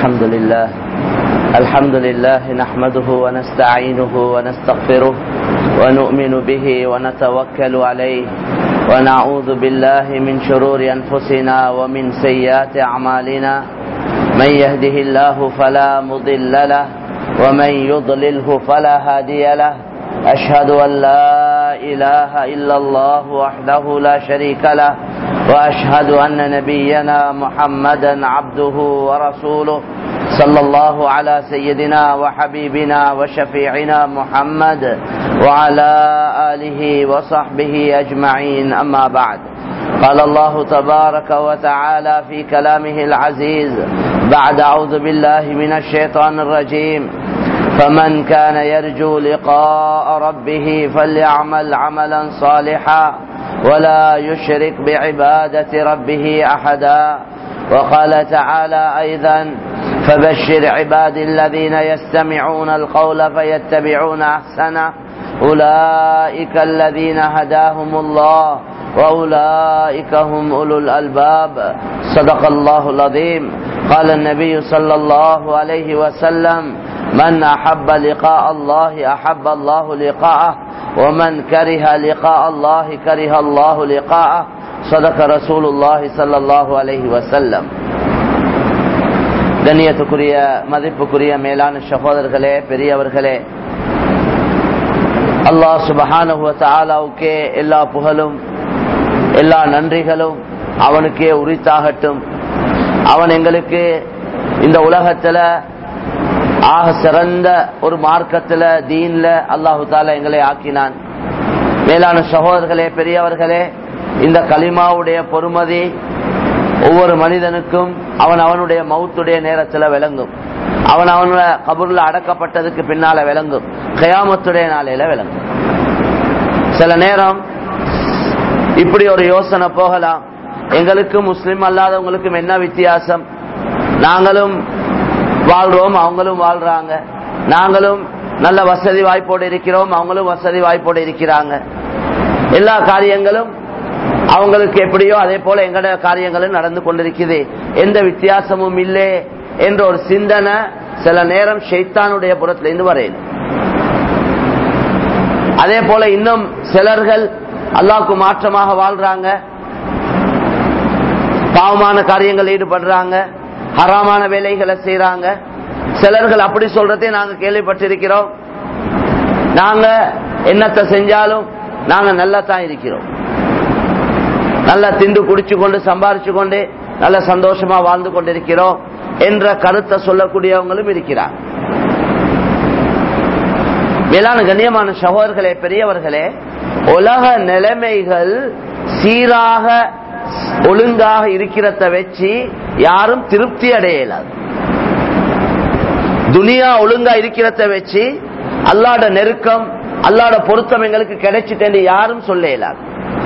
الحمد لله الحمد لله نحمده ونستعينه ونستغفره ونؤمن به ونتوكل عليه ونعوذ بالله من شرور أنفسنا ومن سيئات أعمالنا من يهده الله فلا مضل له ومن يضلله فلا هادي له أشهد أن لا إله إلا الله وحده لا شريك له وأشهد أن نبينا محمدا عبده ورسوله صلى الله على سيدنا وحبيبنا وشفيعنا محمد وعلى آله وصحبه أجمعين أما بعد قال الله تبارك وتعالى في كلامه العزيز بعد أعوذ بالله من الشيطان الرجيم فمن كان يرجو لقاء ربه فليعمل عملا صالحا ولا يشرك بعبادة ربه أحدا وقال تعالى أيضا فبشر عباد الذين يستمعون القول فيتبعون أحسنه أولئك الذين هداهم الله وأولئك هم أولو الألباب صدق الله العظيم قال النبي صلى الله عليه وسلم من أحب لقاء الله أحب الله لقاءه ومن كره لقاء الله كره الله لقاءه صدق رسول الله صلى الله عليه وسلم கண்ணியத்துக்குரிய மதிப்புக்குரிய மேலான சகோதரர்களே பெரியவர்களே அல்லாஹ் சுபஹானுவ தாலாவுக்கே எல்லா புகழும் எல்லா நன்றிகளும் அவனுக்கே உரித்தாகட்டும் அவன் எங்களுக்கு இந்த உலகத்துல ஆக சிறந்த ஒரு மார்க்கத்துல தீன்ல அல்லாஹு தாலா எங்களை ஆக்கினான் மேலான சகோதரர்களே பெரியவர்களே இந்த களிமாவுடைய பொறுமதி ஒவ்வொரு மனிதனுக்கும் அவன் அவனுடைய மவுத்துடைய நேரத்துல விளங்கும் அவன் அவனோட கபூர்ல அடக்கப்பட்டதுக்கு பின்னால விளங்கும் கயாமத்துடைய நாளையில விளங்கும் சில நேரம் இப்படி ஒரு யோசனை போகலாம் எங்களுக்கும் முஸ்லிம் அல்லாதவங்களுக்கும் என்ன வித்தியாசம் நாங்களும் வாழ்றோம் அவங்களும் வாழ்றாங்க நாங்களும் நல்ல வசதி வாய்ப்போடு இருக்கிறோம் அவங்களும் வசதி வாய்ப்போடு இருக்கிறாங்க எல்லா காரியங்களும் அவங்களுக்கு எப்படியோ அதே போல எங்கட காரியங்களும் நடந்து கொண்டிருக்குது எந்த வித்தியாசமும் இல்லை என்ற ஒரு சிந்தனை சில நேரம் ஷெய்தானுடைய புறத்திலிருந்து வரையும் அதே போல இன்னும் சிலர்கள் அல்லாவுக்கு மாற்றமாக வாழ்றாங்க பாவமான காரியங்கள் ஈடுபடுறாங்க ஹராமான வேலைகளை செய்யறாங்க சிலர்கள் அப்படி சொல்றதே நாங்க கேள்விப்பட்டிருக்கிறோம் நாங்க என்னத்தை செஞ்சாலும் நாங்க நல்லா தான் இருக்கிறோம் நல்லா திண்டு குடிச்சு கொண்டு சம்பாரிச்சு கொண்டு நல்ல சந்தோஷமா வாழ்ந்து கொண்டிருக்கிறோம் என்ற கருத்தை சொல்லக்கூடியவங்களும் இருக்கிறார் மேலான கண்ணியமான சகோதரர்களே பெரியவர்களே உலக நிலைமைகள் சீராக ஒழுங்காக இருக்கிறத வச்சு யாரும் திருப்தி அடையலாது துனியா ஒழுங்கா இருக்கிறத வச்சு அல்லாட நெருக்கம் அல்லாட பொருத்தம் எங்களுக்கு கிடைச்சிட்டு யாரும் சொல்ல இயலாது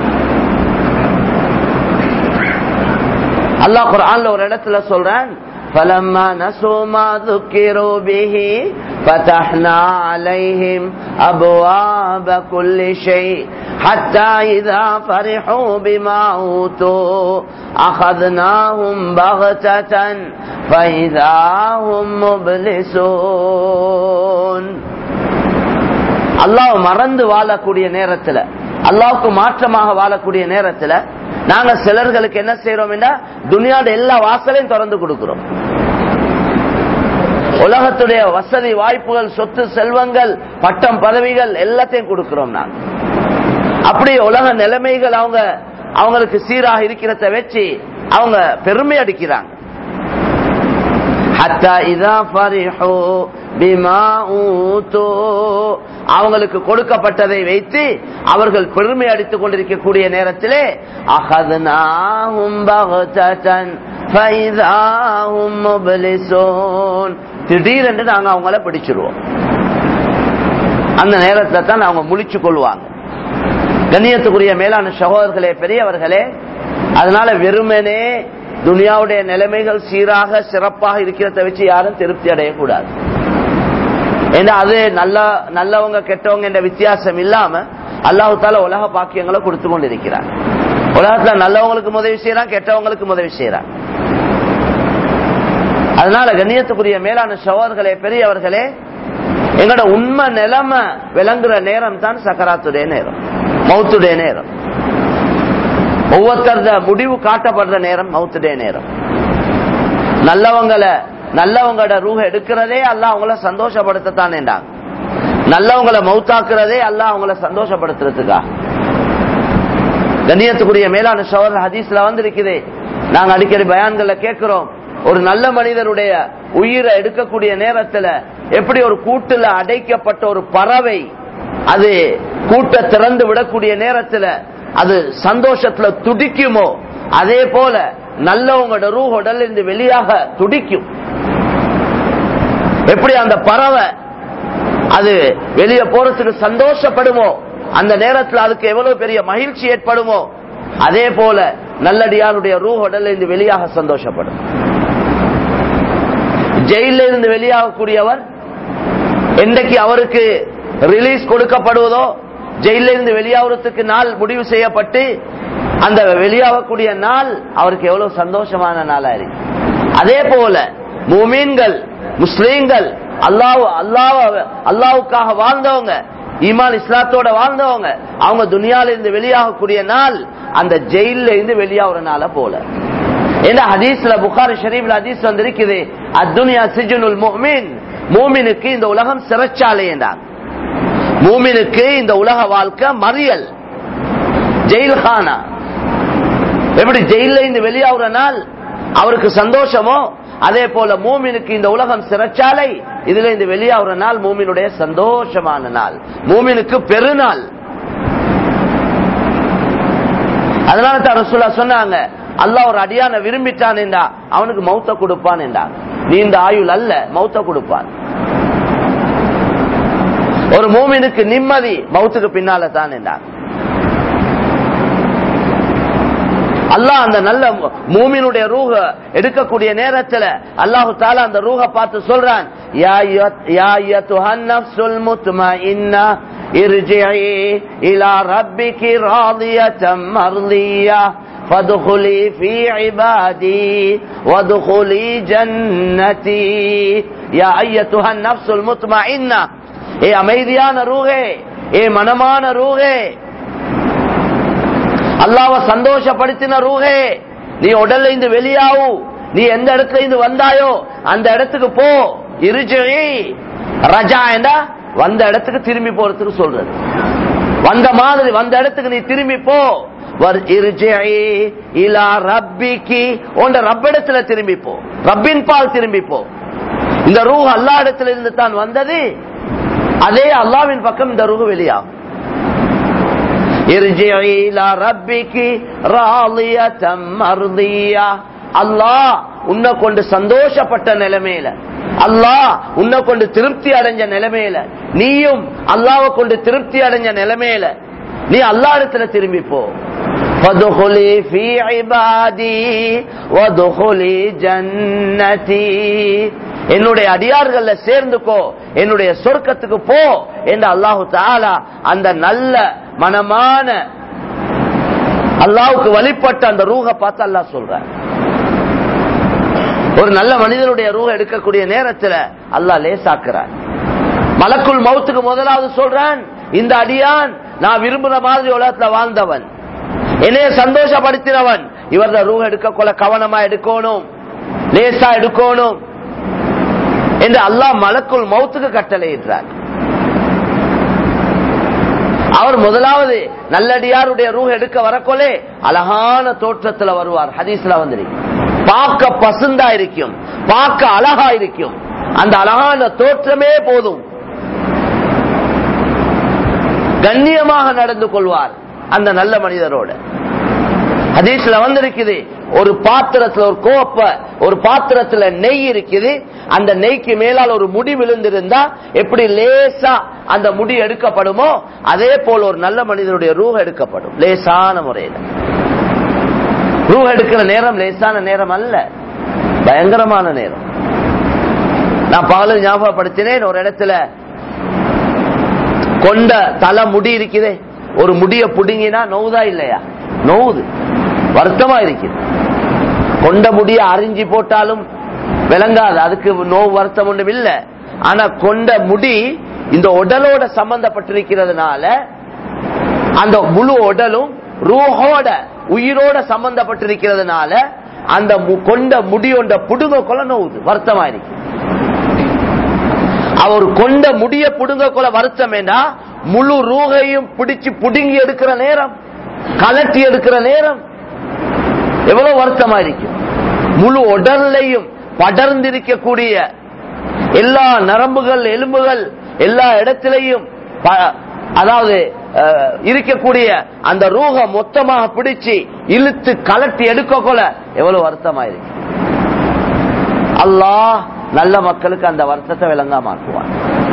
அல்லாஹ் குரான்ல ஒரு இடத்துல சொல்றேன் فلما نسوا ما ذكروا به فتحنا عليهم أبواب كل شيء حتى إذا فرحوا بما أوتوا أخذناهم بغتة فإذا هم مبلسون அல்லாஹ் மறந்து வாழக்கூடிய நேரத்தில் அல்லாவுக்கு மாற்றமாக வாழக்கூடிய நேரத்தில் நாங்க சிலர்களுக்கு என்ன செய்யறோம் துனியாட எல்லா வாசலையும் திறந்து கொடுக்கிறோம் உலகத்துடைய வசதி வாய்ப்புகள் சொத்து செல்வங்கள் பட்டம் பதவிகள் எல்லாத்தையும் கொடுக்கிறோம் நாங்க அப்படி உலக நிலைமைகள் அவங்க அவங்களுக்கு சீராக இருக்கிறத வச்சு அவங்க பெருமை அடிக்கிறாங்க அவங்களுக்கு கொடுக்கப்பட்டதை வைத்து அவர்கள் பெருமை அடித்துக் கொண்டிருக்கக்கூடிய நேரத்திலே திடீரென்று நாங்க அவங்கள பிடிச்சிருவோம் அந்த நேரத்தை தான் அவங்க முழிச்சு கொள்வாங்க கண்ணியத்துக்குரிய மேலான சகோதரர்களே பெரியவர்களே அதனால வெறுமனே துனியாவுடைய நிலைமைகள் சீராக சிறப்பாக இருக்கிறத வச்சு யாரும் திருப்தி அடையக்கூடாது ஏன்னா அது நல்ல நல்லவங்க கெட்டவங்க என்ற வித்தியாசம் இல்லாம அல்லாஹு தால உலக பாக்கியங்களை கொடுத்து கொண்டு இருக்கிறார் உலகத்துல நல்லவங்களுக்கு உதவி செய்யறான் கெட்டவங்களுக்கு உதவி செய்யறான் அதனால கண்ணியத்துக்குரிய மேலான சகோதரர்களே பெரியவர்களே எங்களோட உண்மை நிலைமை விளங்குற நேரம் தான் சக்கராத்துடைய நேரம் மௌத்துடைய நேரம் ஒவ்வொருத்தர முடிவு காட்டப்படுற நேரம் மௌத்துடைய நேரம் நல்லவங்களை நல்லவங்களோட ரூஹ எடுக்கிறதே அல்ல அவங்கள சந்தோஷப்படுத்தத்தானேண்டாங்க நல்லவங்களை மௌத்தாக்குறதே அல்ல அவங்கள சந்தோஷப்படுத்துறதுக்கா கண்ணியத்துக்குரிய மேலான சவர் ஹதீஸ்ல வந்திருக்குது நாங்க அடிக்கடி பயான்களை கேட்கிறோம் ஒரு நல்ல மனிதருடைய உயிரை எடுக்கக்கூடிய நேரத்துல எப்படி ஒரு கூட்டுல அடைக்கப்பட்ட ஒரு பறவை அது கூட்ட திறந்து விடக்கூடிய நேரத்துல அது சந்தோஷத்துல துடிக்குமோ அதே போல நல்லவங்களோட ரூ உடல் இருந்து வெளியாக துடிக்கும் எப்படி அந்த பறவை அது வெளியே போறதுக்கு சந்தோஷப்படுமோ அந்த நேரத்தில் அதுக்கு எவ்வளவு பெரிய மகிழ்ச்சி ஏற்படுமோ அதே போல நல்லடியாருடைய ரூ உடல் இருந்து வெளியாக சந்தோஷப்படும் ஜெயில இருந்து வெளியாகக்கூடியவர் என்றைக்கு அவருக்கு ரிலீஸ் கொடுக்கப்படுவதோ ஜெயில இருந்து வெளியாகிறதுக்கு நாள் முடிவு செய்யப்பட்டு அந்த வெளியாகக்கூடிய நாள் அவருக்கு எவ்வளவு சந்தோஷமான நாளா இருக்கு அதே போல மூமீன்கள் முஸ்லீம்கள் அல்லாஹ் அல்லாஹ் அல்லாவுக்காக வாழ்ந்தவங்க ஈமான் இஸ்லாத்தோட வாழ்ந்தவங்க அவங்க துனியால இருந்து வெளியாகக்கூடிய நாள் அந்த ஜெயில இருந்து வெளியாகிற நாள போல ஏன்னா ஹதீஸ்ல புகாரி ஷரீப்ல ஹதீஸ் வந்திருக்குது அத்துனியா சிஜுனுல் முஹ்மின் மூமினுக்கு இந்த உலகம் சிறைச்சாலை என்றான் மூமினுக்கு இந்த உலக வாழ்க்கை மறியல் ஜெயில் கானா எப்படி ஜெயில இருந்து வெளியாகிற நாள் அவருக்கு சந்தோஷமோ அதே போல மூமினுக்கு இந்த உலகம் சிறைச்சாலை இதுல இருந்து வெளியாகிற நாள் மூமினுடைய சந்தோஷமான நாள் மூமினுக்கு பெருநாள் அதனால தான் ரசூலா சொன்னாங்க அல்லாஹ் ஒரு அடியான விரும்பிட்டான் என்றா அவனுக்கு மௌத்த கொடுப்பான் என்றா நீண்ட ஆயுள் அல்ல மௌத்த கொடுப்பான் ஒரு மூமினுக்கு நிம்மதி மௌத்துக்கு பின்னால தான் என்றான் அல்லாஹ் அந்த நல்ல மூமினுடைய ரூஹ எடுக்கக்கூடிய நேரத்துல அல்லாஹு தாலா அந்த ரூஹ பார்த்து சொல்றான் யா அய்யத்துஹன் நஃப்ஸுல் முத்மஇன்னா ارجعي الى ربك راضية مرضية فادخلي في عبادي وادخلي جنتي يا ايتها النفس المطمئنة ஏ அமைதியான ரூஹே ஏ மனமான ரூஹே அல்லாவ சந்தோஷப்படுத்தின ரூஹே நீ உடல்ல இருந்து வெளியாவு நீ எந்த இடத்துல இருந்து வந்தாயோ அந்த இடத்துக்கு போ இருஜி ரஜா என்றா வந்த இடத்துக்கு திரும்பி போறதுக்கு சொல்றது வந்த மாதிரி வந்த இடத்துக்கு நீ திரும்பி போ ரப்பிக்கு உண்ட ரப்பிடத்துல திரும்பி போ ரப்பின் பால் திரும்பி போ இந்த ரூ அல்லா இடத்துல இருந்து தான் வந்தது அதே அல்லாவின் பக்கம் இந்த ரூஹு வெளியாகும் அல்லாஹ் உன்னை கொண்டு சந்தோஷப்பட்ட நிலைமையில அல்லாஹ் உன்னை கொண்டு திருப்தி அடைஞ்ச நிலைமையில நீயும் அல்லாவை கொண்டு திருப்தி அடைஞ்ச நிலைமையில நீ அல்லா இடத்துல திரும்பி போ وادخلي في عبادي وادخلي جنتي என்னுடைய அடியார்கள்ல சேர்ந்துக்கோ என்னுடைய சொர்க்கத்துக்கு போ என்று அல்லாஹு தாலா அந்த நல்ல மனமான அல்லாவுக்கு வழிபட்ட அந்த ரூஹ பார்த்து அல்லாஹ் சொல்ற ஒரு நல்ல மனிதனுடைய ரூஹ எடுக்கக்கூடிய நேரத்துல அல்லாஹ் லேசாக்குறான் மலக்குள் மௌத்துக்கு முதலாவது சொல்றான் இந்த அடியான் நான் விரும்புற மாதிரி உலகத்துல வாழ்ந்தவன் என்னைய சந்தோஷப்படுத்தினவன் இவரது ரூஹ எடுக்க கொள்ள கவனமா எடுக்கணும் லேசா எடுக்கணும் என்று அல்லாஹ் மலக்குள் மௌத்துக்கு கட்டளையிட்டார் அவர் முதலாவது நல்லடியாருடைய ரூஹ் எடுக்க வரக்கொலே அழகான தோற்றத்துல வருவார் ஹதீஸ்ல வந்துருக்கு பார்க்க பசுந்தா இருக்கும் பார்க்க அழகா இருக்கும் அந்த அழகான தோற்றமே போதும் கண்ணியமாக நடந்து கொள்வார் அந்த நல்ல மனிதரோட ஹதீஸ்ல வந்திருக்குது ஒரு பாத்திரத்துல ஒரு கோப்ப ஒரு பாத்திரத்துல நெய் இருக்குது அந்த நெய்க்கு மேலால் ஒரு முடி விழுந்திருந்தா எப்படி லேசா அந்த முடி எடுக்கப்படுமோ அதே போல ஒரு நல்ல மனிதனுடைய ரூஹ எடுக்கப்படும் லேசான முறையில ரூஹ எடுக்கிற நேரம் லேசான நேரம் அல்ல பயங்கரமான நேரம் நான் பகலில் ஞாபகப்படுத்தினேன் ஒரு இடத்துல கொண்ட தலை முடி இருக்குதே ஒரு முடிய புடுங்கினா நோவுதா இல்லையா நோவுது வருத்தமா இருக்குது கொண்ட முடிய அரிஞ்சி போட்டாலும் விளங்காது அதுக்கு நோ வருத்தம் ஒன்றும் இல்ல ஆனா கொண்ட முடி இந்த உடலோட சம்பந்தப்பட்டிருக்கிறதுனால அந்த முழு உடலும் ரூஹோட உயிரோட சம்பந்தப்பட்டிருக்கிறதுனால அந்த மு- கொண்ட முடியோட புடுங்க கொள்ள நோவுது வருத்தமா இருக்கு அவர் கொண்ட முடிய புடுங்க கொள்ள வருத்தம் என்ன முழு ரூகையும் பிடிச்சு புடுங்கி எடுக்கிற நேரம் கலட்டி எடுக்கிற நேரம் எவ்வளவு வருத்தமா இருக்கும் முழு உடல்லையும் படர்ந்திருக்கக்கூடிய எல்லா நரம்புகள் எலும்புகள் எல்லா இடத்திலையும் ப- அதாவது அஹ், இருக்கக்கூடிய அந்த ரூக மொத்தமாக பிடிச்சு இழுத்து கலட்டி எடுக்க கொள்ள எவ்வளவு வருத்தமா இருக்கு அல்லாஹ் நல்ல மக்களுக்கு அந்த வருத்தத்தை விளங்காம ஆக்குவான்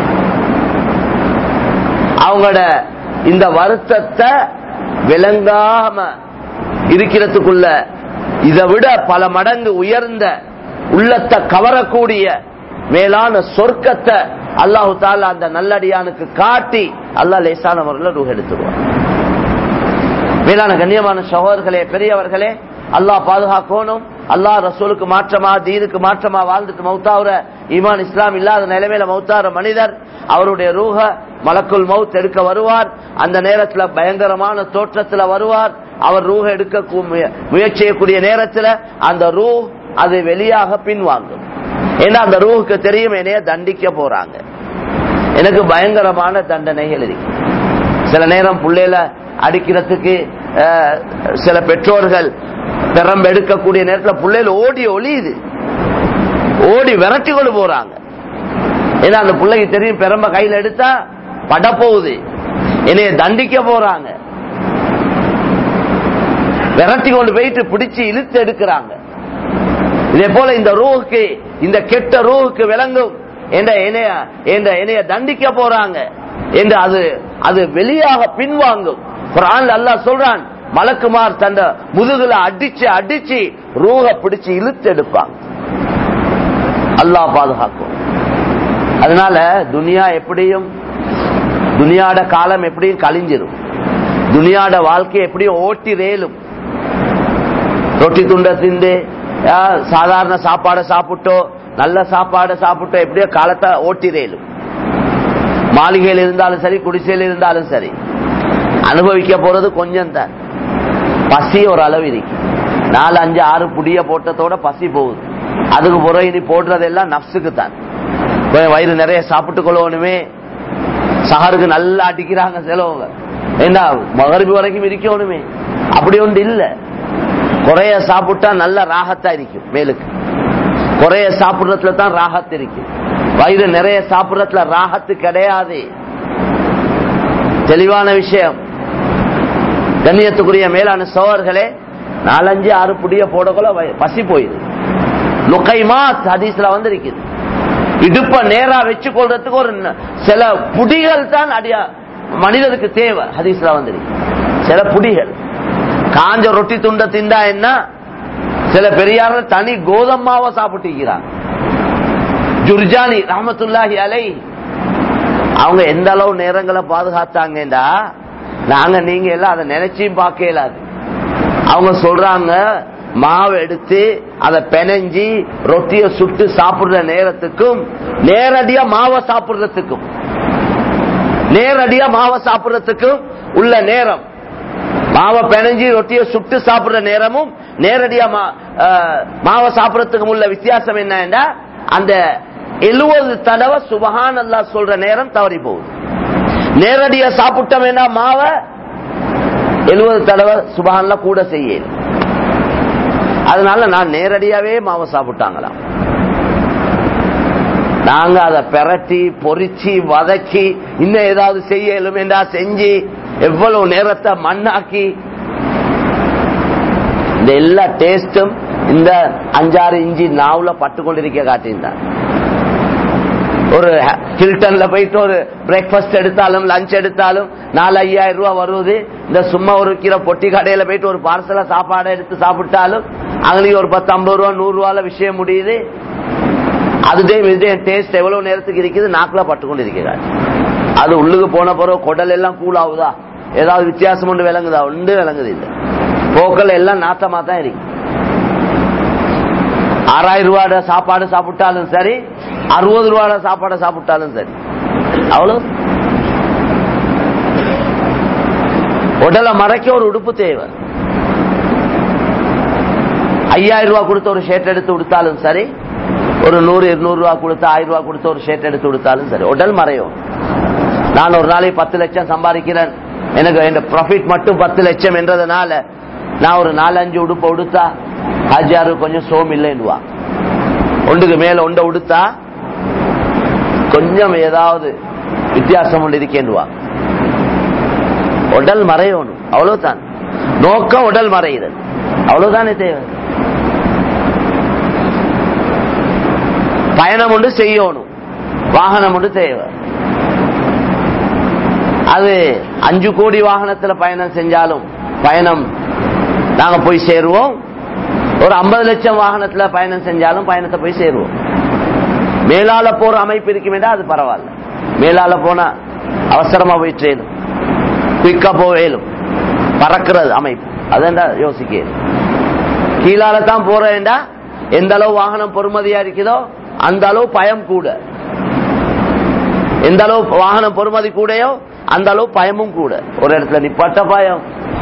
அவங்களோட இந்த வருத்தத்தை விளங்காம இருக்கிறதுக்குள்ள இதை விட பல மடங்கு உயர்ந்த உள்ளத்தை கவரக்கூடிய மேலான சொர்க்கத்தை அல்லாஹு தாலா அந்த நல்லடியானுக்கு காட்டி அல்லாஹ் லேசான முறையில் ரூஹ் எடுத்துருவான் மேலான கண்ணியமான சகோதரர்களே பெரியவர்களே அல்லாஹ் பாதுகாக்கணும் அல்லாஹ் ரசூலுக்கு மாற்றமா தீனுக்கு மாற்றமா வாழ்ந்துட்டு மௌத்தாவுற ஈமான் இஸ்லாம் இல்லாத நிலைமையில மௌத்தார மனிதர் அவருடைய ரூஹ மலக்குல் மவுத் எடுக்க வருவார் அந்த நேரத்துல பயங்கரமான தோற்றத்துல வருவார் அவர் ரூஹ எடுக்க கு- முய- முயற்சி செய்யக்கூடிய நேரத்துல அந்த ரூஹ் அது வெளியாக பின்வாங்கும் ஏன்னா அந்த ரூஹுக்கு தெரியும் என்னைய தண்டிக்க போறாங்க எனக்கு பயங்கரமான தண்டனைகள் இருக்கு சில நேரம் புள்ளையில அடிக்கிறதுக்கு அஹ், சில பெற்றோர்கள் பெரம்பு எடுக்கக்கூடிய நேரத்தில் புள்ளையில ஓடி ஒளியுது ஓடி விரட்டி கொண்டு போறாங்க ஏன்னா அந்த பிள்ளைக்கு தெரியும் பெரம்ப கையில எடுத்தா பட போகுது என்னைய தண்டிக்க போறாங்க விரட்டி கொண்டு போயிட்டு பிடிச்சு இழுத்து எடுக்கிறாங்க இதே போல இந்த ரூஹுக்கு இந்த கெட்ட ரூஹுக்கு விளங்கும் என்ற இணைய என்ற இணைய தண்டிக்க போறாங்க என்று அது அது வெளியாக பின்வாங்கும் குர்ஆன்ல அல்லாஹ் சொல்றான் மலக்குமார் தந்த முதுகுல அடிச்சு அடிச்சு ரூஹ பிடிச்சு இழுத்து எடுப்பாங்க அல்லாஹ் பாதுகாக்கும் அதனால துனியா எப்படியும் துனியாட காலம் எப்படியும் கழிஞ்சிரும் துனியாட வாழ்க்கை எப்படியும் ஓட்டி ரேலும் ரொட்டி துண்டை திண்டு ஆ, சாதாரண சாப்பாடை சாப்பிட்டோ நல்ல சாப்பாடை சாப்பிட்டோ எப்படியோ காலத்தை ஓட்டிரேலும் மாளிகையில் இருந்தாலும் சரி குடிசையில் இருந்தாலும் சரி அனுபவிக்க போறது கொஞ்சம் தான் பசி ஒரு அளவு இருக்கு நாலு அஞ்சு ஆறு புடிய போட்டதோட பசி போகுது அதுக்கு பிறகு இனி போடுறதெல்லாம் நப்சுக்கு தான் கொஞ்சம் வயிறு நிறைய சாப்பிட்டு கொள்ளணுமே சஹருக்கு நல்லா அடிக்கிறாங்க சிலவங்க என்ன மகரிபி வரைக்கும் இருக்கணுமே அப்படி ஒன்று இல்லை குறைய சாப்பிட்டா நல்ல ராகத்தா இருக்கும் மேலுக்கு குறைய சாப்பிடுறதுல தான் ராகத்து இருக்கு வயிறு நிறைய சாப்பிடுறதுல ராகத்து கிடையாது தெளிவான விஷயம் கண்ணியத்துக்குரிய மேலான சோழர்களே நாலஞ்சு ஆறு புடிய போடக்குள்ள வய- பசி போயிடுது லுக்கைமாத் ஹதீஸ்ல வந்திருக்குது இடுப்ப நேரா வச்சு கொள்றதுக்கு ஒரு ந- சில புடிகள் தான் அடியா மனிதனுக்கு தேவை ஹதீஸ்ல வந்திருக்கு சில புடிகள் காஞ்ச ரொட்டி துண்டை திண்டா என்ன சில பெரியார்கள் தனி கோதம்மாவை சாப்பிட்டுக்கிறாங்க ஜுர்ஜானி ரஹமத்துல்லாஹி அலை அவங்க எந்த அளவு நேரங்களை பாதுகாத்தாங்கடா நாங்க நீங்க எல்லாம் அதை நினைச்சும் பார்க்க இயலாது அவங்க சொல்றாங்க மாவு எடுத்து அதை பெனஞ்சி ரொட்டியை சுட்டு சாப்பிடுற நேரத்துக்கும் நேரடியா மாவை சாப்பிடுறதுக்கும் நேரடியா மாவை சாப்பிடுறதுக்கும் உள்ள நேரம் மாவை பெனஞ்சி ரொட்டியை சுட்டு சாப்பிடுற நேரமும் நேரடியா மா- அஹ், மாவை சாப்பிடுறதுக்கும் உள்ள வித்தியாசம் என்னன்னா அந்த எழுபது தடவை சுபஹான் அல்லா சொல்ற நேரம் தவறி போகுது நேரடியா சாப்பிட்டோம்னா மாவை எழுபது தடவை சுபஹான்ல கூட செய்யல அதனால நான் நேரடியாவே மாவை சாப்பிட்டாங்களாம் நாங்க அதை பெரட்டி பொரிச்சு வதக்கி இன்னும் ஏதாவது செய்யலும் என்றா செஞ்சு எவ்வளவு நேரத்தை மண்ணாக்கி இந்த எல்லா டேஸ்டும் இந்த அஞ்சாறு இஞ்சி நாவுல பட்டு கொண்டிருக்க காட்டியிருந்தார் ஒரு ஹில்டன்ல போயிட்டு ஒரு பிரேக்ஃபாஸ்ட் எடுத்தாலும் லஞ்ச் எடுத்தாலும் நாலு ஐயாயிரம் ரூபாய் வருவது இந்த சும்மா ஒரு கிலோ பொட்டி கடையில போயிட்டு ஒரு பார்சல சாப்பாடு எடுத்து சாப்பிட்டாலும் அங்கேயும் ஒரு பத்து ஐம்பது ரூபா நூறு ரூபால விஷயம் முடியுது அதுதான் இதுதான் டேஸ்ட் எவ்வளவு நேரத்துக்கு இருக்குது நாக்குல பட்டு கொண்டு இருக்கிறார் அது உள்ளுக்கு போன பிறகு குடல் எல்லாம் கூல் ஆகுதா ஏதாவது வித்தியாசம் ஒன்று விளங்குதா ஒன்று விளங்குது இல்லை போக்கள் எல்லாம் நாத்தமா தான் இருக்கு ஆறாயிரம் ரூபாட சாப்பாடு சாப்பிட்டாலும் சரி அறுபது ரூபாட சாப்பாடு சாப்பிட்டாலும் சரி அவ்வளவு உடலை மறைக்க ஒரு உடுப்பு தேவை ஐயாயிரம் ரூபாய் கொடுத்த ஒரு ஷர்ட் எடுத்து கொடுத்தாலும் சரி ஒரு நூறு இருநூறு ரூபாய் கொடுத்து ஆயிரம் ரூபாய் கொடுத்த ஒரு ஷர்ட் எடுத்து கொடுத்தாலும் சரி உடல் மறையும் நான் ஒரு நாளைக்கு பத்து லட்சம் சம்பாதிக்கிறேன் எனக்கு என் ப்ராஃபிட் மட்டும் பத்து லட்சம் என்றதுனால நான் ஒரு நாலஞ்சு உடுப்பை உடுத்தா ஹஜாரு கொஞ்சம் சோம் இல்லைன்னுவா ஒன்றுக்கு மேல ஒண்ட உடுத்தா கொஞ்சம் ஏதாவது வித்தியாசம் ஒன்று இருக்கேன்னுவா உடல் மறையணும் அவ்வளவுதான் நோக்கம் உடல் மறைகிறது அவ்வளவுதானே தேவை பயணம் ஒன்று செய்யணும் வாகனம் ஒன்று தேவை அது அஞ்சு கோடி வாகனத்துல பயணம் செஞ்சாலும் பயணம் நாங்க போய் சேருவோம் ஒரு ஐம்பது லட்சம் வாகனத்துல பயணம் செஞ்சாலும் பயணத்தை போய் சேருவோம் மேலால போற அமைப்பு இருக்குமேடா அது பரவாயில்ல மேலால போனா அவசரமா போய் ட்ரெயினும் குயிக்கா போவேலும் பறக்கிறது அமைப்பு அதான் யோசிக்க கீழால தான் போறேன்டா எந்த அளவு வாகனம் பொறுமதியா இருக்குதோ அந்த அளவு பயம் கூட எந்த அளவு வாகனம் பொறுமதி கூடயோ அந்த அளவு பயமும் கூட ஒரு இடத்துல நிப்பாட்ட பயம்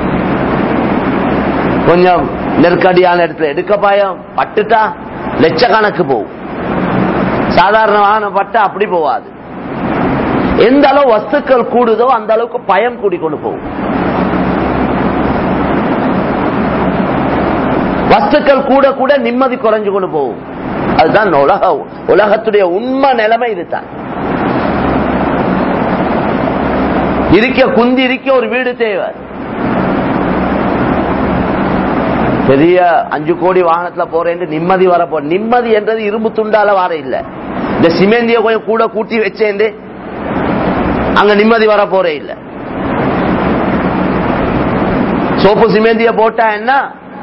கொஞ்சம் நெருக்கடியான இடத்துல எடுக்க பயம் பட்டுட்டா லட்சக்கணக்கு போகும் சாதாரண வாகனம் பட்டா அப்படி போவாது எந்த அளவு வஸ்துக்கள் கூடுதோ அந்த அளவுக்கு பயம் கூடிக்கொண்டு போகும் வஸ்துக்கள் கூட கூட நிம்மதி குறைஞ்சு கொண்டு போகும் அதுதான் உலக உலகத்துடைய உண்மை நிலைமை இதுதான் இருக்க குந்தி இருக்க ஒரு வீடு தேவை பெரிய அஞ்சு கோடி வாகனத்துல போறேன் நிம்மதி வர போ நிம்மதி என்றது இரும்பு துண்டால வர இல்ல இந்த சிமெந்திய கொஞ்சம் கூட கூட்டி வச்சேன் அங்க நிம்மதி வர போறே இல்ல சோப்பு சிமெந்திய போட்டா என்ன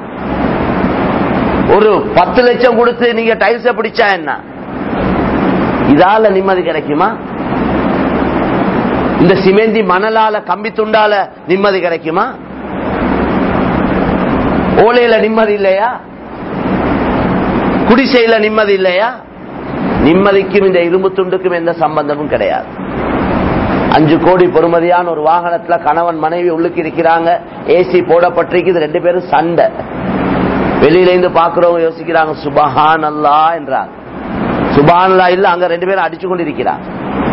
ஒரு பத்து லட்சம் கொடுத்து நீங்க டைல்ஸ பிடிச்சா என்ன இதால நிம்மதி கிடைக்குமா இந்த சிமெந்தி மணலால கம்பி துண்டால நிம்மதி கிடைக்குமா ஓலையில நிம்மதி இல்லையா குடிசையில நிம்மதி இல்லையா நிம்மதிக்கும் இந்த இரும்பு துண்டுக்கும் எந்த சம்பந்தமும் கிடையாது அஞ்சு கோடி பொறுமதியான ஒரு வாகனத்துல கணவன் மனைவி உள்ளுக்கு இருக்கிறாங்க ஏசி போடப்பட்டிருக்குது ரெண்டு பேரும் சண்டை வெளியில இருந்து பாக்குறவங்க யோசிக்கிறாங்க சுபஹான் அல்லா என்றாங்க சுபஹான் அல்லா இல்ல அங்க ரெண்டு பேரும் அடிச்சு கொண்டு இருக்கிறாங்க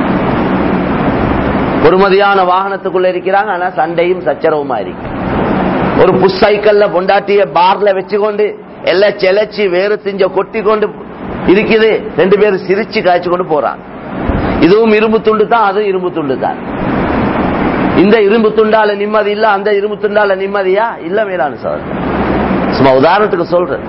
பொறுமதியான வாகனத்துக்குள்ள இருக்கிறாங்க ஆனா சண்டையும் சச்சரவுமா இருக்கு ஒரு புஷ் சைக்கிள்ல பொண்டாட்டிய பார்ல வச்சுக்கொண்டு எல்லாம் செலச்சி வேறு திஞ்ச கொட்டி கொண்டு இருக்குது ரெண்டு பேரும் சிரிச்சு காய்ச்சி கொண்டு போறாங்க இதுவும் இரும்பு துண்டு தான் அதுவும் இரும்பு துண்டு தான் இந்த இரும்பு துண்டால நிம்மதி இல்ல அந்த இரும்பு துண்டால நிம்மதியா இல்ல மேலான சோதனை சும்மா உதாரணத்துக்கு சொல்றேன்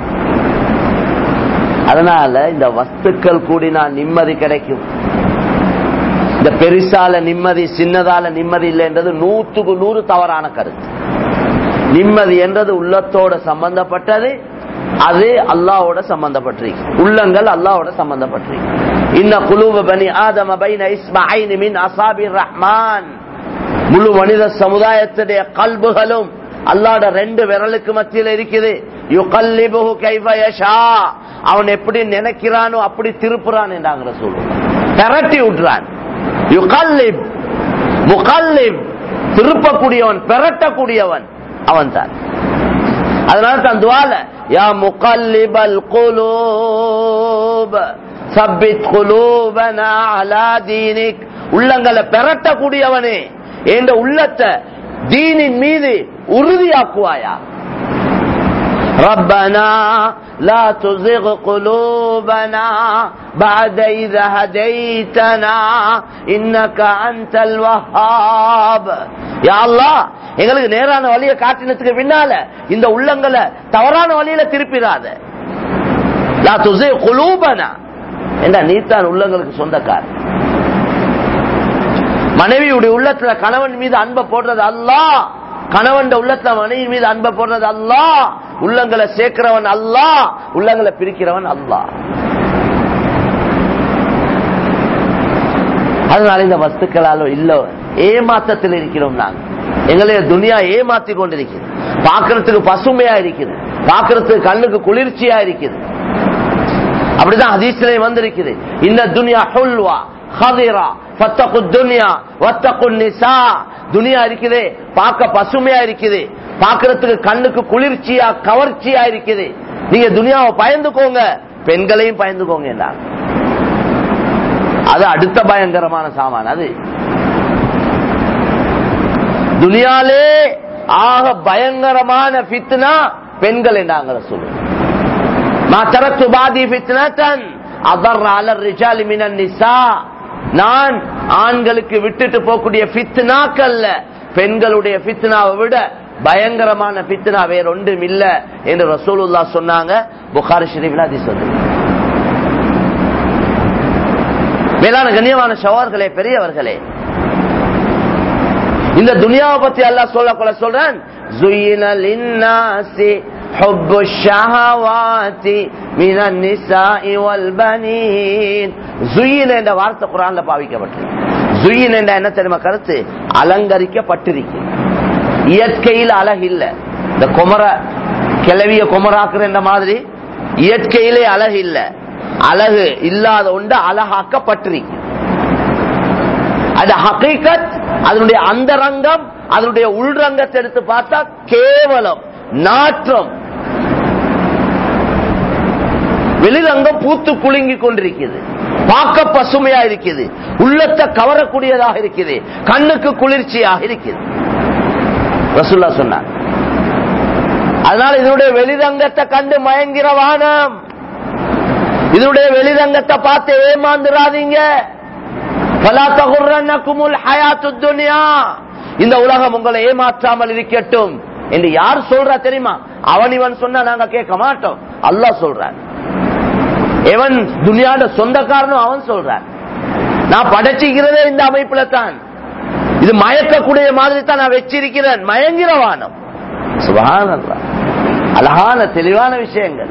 அதனால இந்த வஸ்துக்கள் கூடினா நிம்மதி கிடைக்கும் இந்த பெருசால நிம்மதி சின்னதால நிம்மதி இல்லைன்றது நூத்துக்கு நூறு தவறான கருத்து நிம்மதி என்றது உள்ளத்தோட சம்பந்தப்பட்டது அது அல்லாவோட சம்பந்தப்பட்டிருக்கு உள்ளங்கள் அல்லாவோட சம்பந்தப்பட்டிருக்கு இன்ன குலூப பனி ஆதம பைன இஸ்மாயின் மின் அசாபிர் ரஹ்மான் முழு மனித சமுதாயத்துடைய கல்புகளும் அல்லாட ரெண்டு விரலுக்கு மத்தியில் இருக்குது யுகல்லிபுஹு கைஃப யஷா அவன் எப்படி நினைக்கிறானோ அப்படி திருப்புறான் என்றாங்க சொல்லுவோம் பெரட்டி விட்டுறான் யுகல்லிப் முகல்லிப் திருப்பக்கூடியவன் பெரட்டக்கூடியவன் அவன் தான் அதனால தான் துவால யா முகல்லிபல் குலூப் சப்பித் குலூபனா அலா தீனிக் உள்ளங்களை பெரட்டக்கூடியவனே என்ற உள்ளத்தை தீனின் மீது உறுதியாக்குவாயா ربنا لا تزغ قلوبنا بعد إذا هديتنا إنك أنت الوهاب يا الله எங்களுக்கு நேரான வழியை காட்டினதுக்கு பின்னால இந்த உள்ளங்களை தவறான வழியில திருப்பிடாத லா துசே குலூபனா என்ன நீத்தான் உள்ளங்களுக்கு சொந்தக்கார மனைவியுடைய உள்ளத்துல கணவன் மீது அன்பை போடுறது அல்லா கணவன் உள்ளத்துல மனைவி மீது அன்பை போடுறது அல்லா உள்ளங்களை சேர்க்கிறவன் அல்லா உள்ளங்களை பிரிக்கிறவன் அல்லா அதனால இந்த வஸ்துக்களாலோ இல்ல ஏமாத்தத்தில் இருக்கிறோம் நாங்க எங்களைய துனியா ஏமாத்தி கொண்டிருக்கிறது பாக்குறதுக்கு பசுமையா இருக்குது பாக்குறதுக்கு கண்ணுக்கு குளிர்ச்சியா இருக்குது அப்படிதான் ஹதீஸ்ல வந்திருக்குது இந்த துனியா ஹுல்வா ஹதிரா ஃபத்தகு துனியா வத்தகு நிசா துனியா இருக்குது பார்க்க பசுமையா இருக்குது பார்க்கறதுக்கு கண்ணுக்கு குளிர்ச்சியா கவர்ச்சியா இருக்குது நீங்க துனியாவை பயந்துக்கோங்க பெண்களையும் பயந்துக்கோங்க என்றார் அது அடுத்த பயங்கரமான சாமான் அது துனியாலே ஆக பயங்கரமான ஃபித்னா பெண்கள் என்றாங்க சொல்லு ما تركت بعدي فتنة أضر على الرجال من النساء நான் ஆண்களுக்கு விட்டுட்டு போகக்கூடிய ஃபித்னாக்கல்ல பெண்களுடைய ஃபித்னாவை விட பயங்கரமான ஃபித்னா வேற ஒன்றும் இல்ல என்று ரசூலுல்லா சொன்னாங்க புகாரி ஷரீஃப்ல அது சொல்லு மேலான கண்ணியமான சவார்களே பெரியவர்களே இந்த துனியாவை பத்தி அல்லாஹ் சொல்ல கொள்ள சொல்றேன் زُيِّنَ لِلنَّاسِ حُبُّ الشَّهَوَاتِ مِنَ النِّسَاءِ وَالْبَنِينَ زُيِّنَ என்ற வார்த்தை குர்ஆன்ல பாவிக்கப்பட்டிருக்கு زُيِّنَ என்ற என்ன தெரியுமா கருத்து அலங்கரிக்கப்பட்டிருக்கு இயற்கையில் அழகு இல்ல இந்த குமர கிளவிய குமராக்குற என்ற மாதிரி இயற்கையிலே அழகு இல்ல அழகு இல்லாத ஒன்று அழகாக்கப்பட்டிருக்கு அது ஹகீகத் அதனுடைய அந்தரங்கம் அதனுடைய உள்ரங்கத்தை எடுத்து பார்த்தா கேவலம் நாற்றம் வெளிரங்கம் பூத்து குலுங்கி கொண்டிருக்கிறது பார்க்க பசுமையா இருக்குது உள்ளத்தை கவரக்கூடியதாக இருக்குது கண்ணுக்கு குளிர்ச்சியாக இருக்குது ரசுல்லா சொன்னார் அதனால இதனுடைய வெளிரங்கத்தை கண்டு மயங்கிற வானம் இதனுடைய வெளிரங்கத்தை பார்த்து ஏமாந்துராதீங்க இந்த உலகம் உங்களை ஏமாற்றாமல் இருக்கட்டும் என்று யார் சொல்றா தெரியுமா அவன் இவன் சொன்னா நாங்க கேட்க மாட்டோம் அல்லாஹ் சொல்றான் எவன் துனியாட சொந்தக்காரனும் அவன் சொல்றான் நான் படைச்சிக்கிறதே இந்த அமைப்புல தான் இது மயக்கக்கூடிய மாதிரி தான் நான் வச்சிருக்கிறேன் மயங்கிற வானம் சுபகான அழகான தெளிவான விஷயங்கள்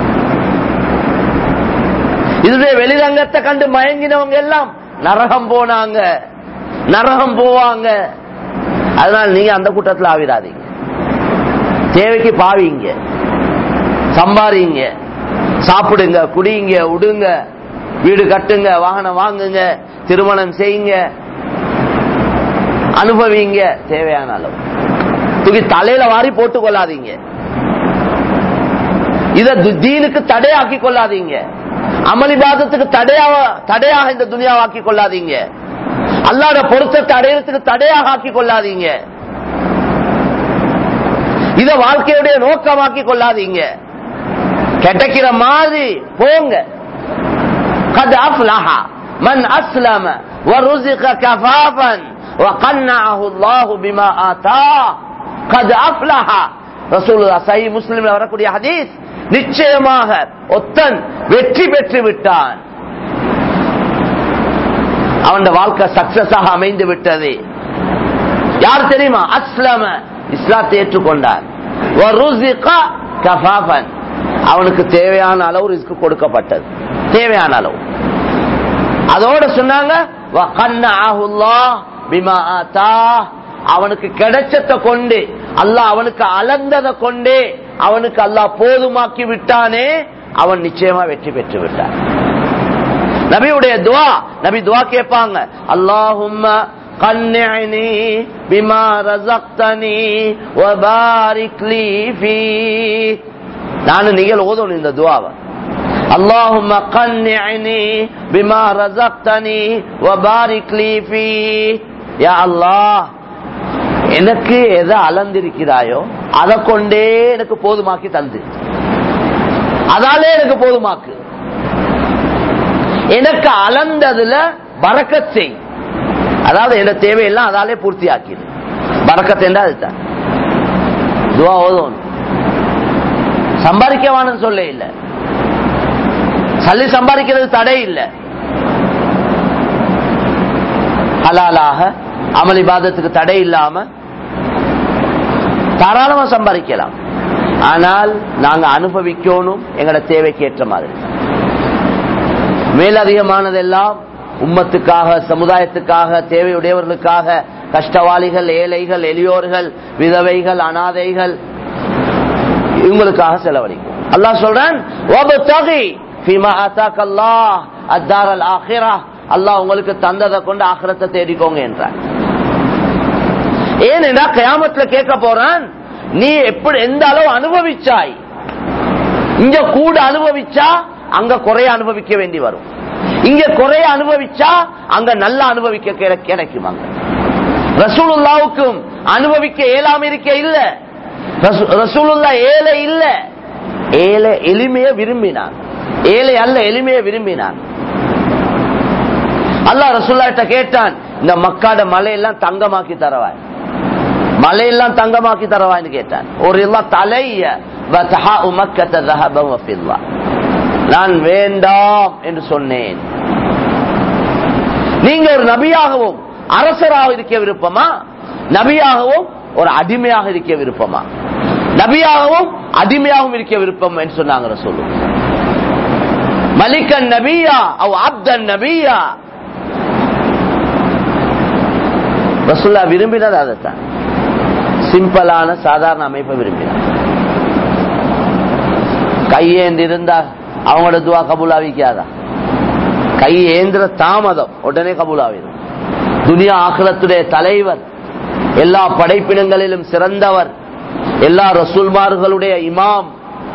இதுடைய வெளிரங்கத்தை கண்டு மயங்கினவங்க எல்லாம் நரகம் போனாங்க நரகம் போவாங்க அதனால நீங்க அந்த கூட்டத்தில் ஆவிடாதீங்க தேவைக்கு பாவிங்க சம்பாரிங்க சாப்பிடுங்க குடிங்க உடுங்க வீடு கட்டுங்க வாகனம் வாங்குங்க திருமணம் செய்யுங்க அனுபவிங்க தேவையான அளவு தூக்கி தலையில வாரி போட்டுக் கொள்ளாதீங்க இத தீனுக்கு தடையாக்கி கொள்ளாதீங்க அமளிபாதத்துக்கு தடையாக தடையாக இந்த துணியாவாக்கி கொள்ளாதீங்க அல்லாத பொருத்தத்தை அடையறதுக்கு தடையாக ஆக்கி கொள்ளாதீங்க இத வாழ்க்கையுடைய நோக்கமாக்கி கொள்ளாதீங்க கிடைக்கிற மாதிரி போங்க قد أفلح من أسلم ورزق كفافا وقنعه الله بما آتاه قد أفلح رسول الله صحيح مسلم வரக்கூடிய ஹதீஸ் நிச்சயமாக ஒத்தன் வெற்றி பெற்று விட்டான் அவன் வாழ்க்கை சக்சஸாக அமைந்து விட்டது யார் தெரியுமா அஸ்லம இஸ்லாத்தை ஏற்றுக்கொண்டார் அவனுக்கு தேவையான அளவு ரிஸ்க் கொடுக்கப்பட்டது தேவையான அளவு அதோட சொன்னாங்க அவனுக்கு கிடைச்சத கொண்டு அல்லாஹ் அவனுக்கு அளந்ததை கொண்டே அவனுக்கு அல்லாஹ் போதுமாக்கி விட்டானே அவன் நிச்சயமா வெற்றி பெற்று விட்டான் நபியுடைய துவா நபி துவா கேட்பாங்க அல்லாஹும்ம قنعني بما رزقتني وبارك لي فيه நான் நீங்கள் ஓதணும் இந்த துவாவை اللهم قنعني بما رزقتني وبارك لي فيه يا الله எனக்கு எதை அளந்திருக்கிறாயோ அதை கொண்டே எனக்கு போதுமாக்கி தந்து அதாலே எனக்கு போதுமாக்கு எனக்கு அளந்ததுல பறக்கத் செய் அதாவது என்ன தேவையெல்லாம் அதாலே பூர்த்தி ஆக்கிடு பறக்கத் என்றா அதுதான் துவா ஓதும் சம்பாதிக்கவானு சொல்ல இல்ல சல்லி சம்பாதிக்கிறது தடை இல்லை ஹலாலாக அமல் இபாதத்துக்கு தடை இல்லாம தாராளமா சம்பாதிக்கலாம் ஆனால் நாங்க அனுபவிக்கணும் எங்களோட தேவைக்கு ஏற்ற மாதிரி மேலதிகமானதெல்லாம் உம்மத்துக்காக சமுதாயத்துக்காக தேவையுடையவர்களுக்காக கஷ்டவாளிகள் ஏழைகள் எளியோர்கள் விதவைகள் அனாதைகள் இவங்களுக்காக செலவழிக்கும் அல்லாஹ் சொல்றான் ஃபீமா அத்தாக் அல்லாஹ் அத்தார் அல் ஆஹிரா அல்லாஹ் உங்களுக்கு தந்ததை கொண்டு ஆகிரத்தை தேடிக்கோங்க என்றார் ஏனென்றா கயாமத்துல கேட்க போறான் நீ எப்படி எந்த அளவு அனுபவிச்சாய் இங்க கூட அனுபவிச்சா அங்க குறைய அனுபவிக்க வேண்டி வரும் இங்க குறைய அனுபவிச்சா அங்க நல்லா அனுபவிக்க கிடை- கிடைக்கும் அங்க ரசூலுல்லாவுக்கும் அனுபவிக்க இயலாம இருக்க இல்ல ரசூ- ரசூலுல்லா ஏழை இல்ல ஏழை எளிமைய விரும்பினான் ஏழை அல்ல எளிமைய விரும்பினான் அல்லாஹ் ரசூல்லாட்ட கேட்டான் இந்த மக்காட மலையெல்லாம் தங்கமாக்கி தரவாய் மலையெல்லாம் தங்கமாக்கி தரவாய்னு கேட்டான் ஒரு எல்லாம் தலைய வதஹா மக்கத்த ذهبا وفضة. நான் வேண்டாம் என்று சொன்னேன் நீங்க ஒரு நபியாகவும் அரசராக இருக்க விருப்பமா நபியாகவும் ஒரு அடிமையாக இருக்க விருப்பமா நபியாகவும் அடிமையாகவும் இருக்க விருப்பம் என்று சொன்னாங்க சொல்லு மலிகன் நபியா அவ் அப்தன் நபியா ரசுல்லா விரும்பினது அதைத்தான் சிம்பிளான சாதாரண அமைப்பை விரும்பினார் கையேந்தி இருந்தா அவங்களோட துவா கபூலாவிக்காதா கை ஏந்திர தாமதம் உடனே கபூலாவிடும் துனியா ஆக்கிரத்துடைய தலைவர் எல்லா படைப்பினங்களிலும் சிறந்தவர் எல்லா ரசூல்மார்களுடைய இமாம்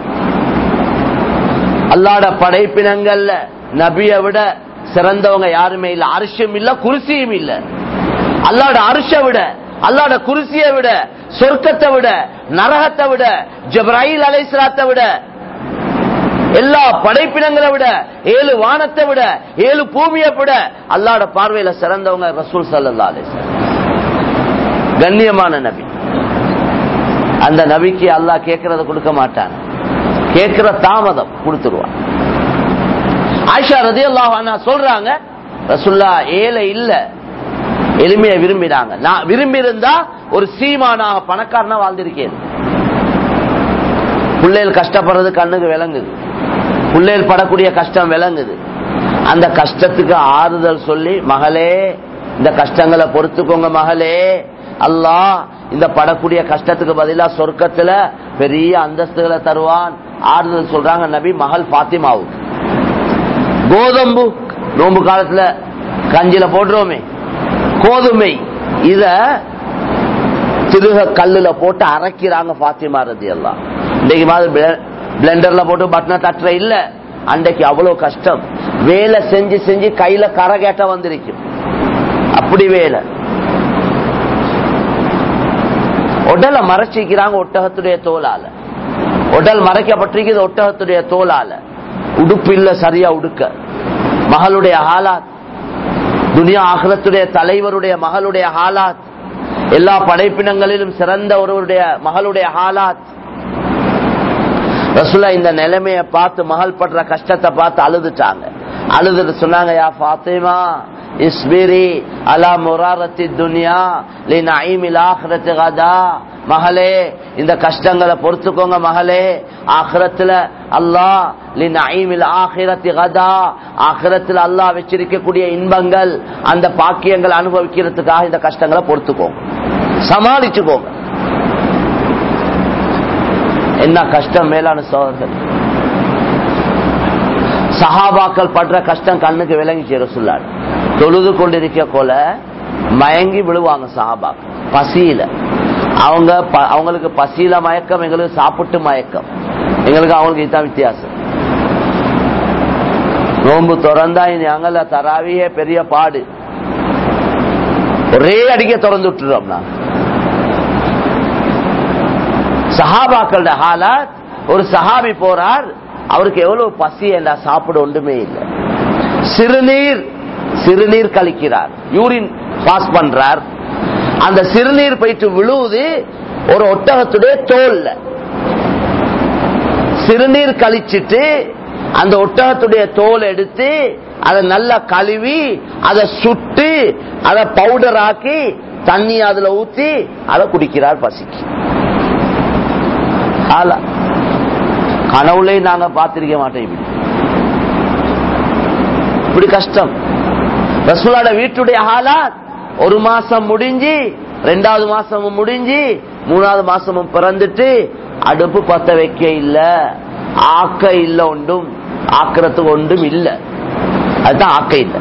அல்லாட படைப்பினங்கள்ல நபியை விட சிறந்தவங்க யாருமே இல்ல அரிசியும் இல்ல குருசியும் இல்ல அல்லாட அரிச விட அல்லாட குருசியை விட சொர்க்கத்தை விட நரகத்தை விட ஜப்ராயில் அலைஸ்லாத்தை விட எல்லா படைப்பினங்களை விட ஏழு வானத்தை விட ஏழு பூமியை விட அல்லாட பார்வையில சிறந்தவங்க ரசூல் சல்லா அலிஸ்லாம் கண்ணியமான நபி அந்த நபிக்கு அல்லாஹ் கேட்கறத கொடுக்க மாட்டான் கேட்கிற தாமதம் கொடுத்துருவான் ஆயிஷா ரதி அல்லாஹ் சொல்றாங்க ரசுல்லா ஏழை இல்ல எளிமையை விரும்பினாங்க நான் விரும்பி இருந்தா ஒரு சீமானாக பணக்காரனா வாழ்ந்திருக்கேன் பிள்ளைகள் கஷ்டப்படுறது கண்ணுக்கு விளங்குது பிள்ளைகள் படக்கூடிய கஷ்டம் விளங்குது அந்த கஷ்டத்துக்கு ஆறுதல் சொல்லி மகளே இந்த கஷ்டங்களை பொறுத்துக்கோங்க மகளே அல்லாஹ் இந்த படக்கூடிய கஷ்டத்துக்கு பதிலா சொர்க்கத்துல பெரிய அந்தஸ்துகளை தருவான் ஆறுதல் சொல்றாங்க நபி மகள் பாத்திமாவுக்கு கோதம்பு நோம்பு காலத்துல கஞ்சில போடுறோமே கோதுமை இத திருக கல்லுல போட்டு அரைக்கிறாங்க பாத்திமா ரதி எல்லாம் இன்னைக்கு மாதிரி பிளெண்டர்ல போட்டு பட்டனை தட்டுற இல்ல அன்றைக்கு அவ்வளவு கஷ்டம் வேலை செஞ்சு செஞ்சு கையில கரை கேட்ட வந்திருக்கும் அப்படி வேலை உடலை மறைச்சிக்கிறாங்க ஒட்டகத்துடைய தோலால உடல் மறைக்கப்பட்டிருக்கிறது ஒட்டகத்துடைய தோலால உடுப்பு இல்ல சரியா உடுக்க மகளுடைய ஹாலாத் துனியா ஆகலத்துடைய தலைவருடைய மகளுடைய ஹாலாத் எல்லா படைப்பினங்களிலும் சிறந்த ஒருவருடைய மகளுடைய ஹாலாத் ரசுல்லா இந்த நிலைமைய பார்த்து மகள் படுற கஷ்டத்தை பார்த்து அழுதுட்டாங்க அழுதுட்டு சொன்னாங்க யா ஃபாத்திமா இஸ்பிரி அலா முராரத்தி துனியா லி நஈமில் ஆഖിറத்து கதா மகளே இந்த கஷ்டங்களை பொறுத்துக்கோங்க மகளே ஆഖിറத்துல அல்லாஹ் லி நஈமில் ஆഖിറத்தி கதா ஆഖിറத்துல அல்லாஹ் வச்சிருக்கக்கூடிய இன்பங்கள் அந்த பாக்கியங்கள் அனுபவிக்கிறதுக்காக இந்த கஷ்டங்களை பொறுத்துக்கோங்க சமாளிச்சுக்கோங்க என்ன கஷ்டம் மேலான சோதர்கள் சஹாபாக்கள் படுற கஷ்டம் கண்ணுக்கு விளங்கி சேர சொல்லாடு தொழுது கொண்டிருக்க போல மயங்கி விழுவாங்க சஹாபாக்கள் பசியில அவங்க ப- அவங்களுக்கு பசியில மயக்கம் எங்களுக்கு சாப்பிட்டு மயக்கம் எங்களுக்கு அவங்களுக்கு இதுதான் வித்தியாசம் நோம்பு திறந்தா அங்கல தராவியே பெரிய பாடு ஒரே அடிக்க திறந்து விட்டுறோம் நான் சஹாபாக்களோட ஹாலாத் ஒரு சஹாபி போறார் அவருக்கு எவ்வளவு பசி என்ன சாப்பிட ஒன்றுமே இல்லை சிறுநீர் சிறுநீர் கழிக்கிறார் யூரின் பாஸ் பண்றார் அந்த சிறுநீர் போயிட்டு விழுவுது ஒரு ஒட்டகத்துடைய தோல்ல சிறுநீர் கழிச்சிட்டு அந்த ஒட்டகத்துடைய தோல் எடுத்து அதை நல்லா கழுவி அதை சுட்டு அதை பவுடர் ஆக்கி தண்ணி அதுல ஊத்தி அதை குடிக்கிறார் பசிக்கு ஆளா கனவுலையும் நாங்க பார்த்திருக்க மாட்டோம் இப்படி இப்படி கஷ்டம் ரசூலாட வீட்டுடைய ஹாலாத் ஒரு மாசம் முடிஞ்சு ரெண்டாவது மாசமும் முடிஞ்சு மூணாவது மாசமும் பிறந்துட்டு அடுப்பு பத்த வைக்க இல்ல ஆக்க இல்ல ஒன்றும் ஆக்கிறதுக்கு ஒன்றும் இல்லை அதுதான் ஆக்க இல்லை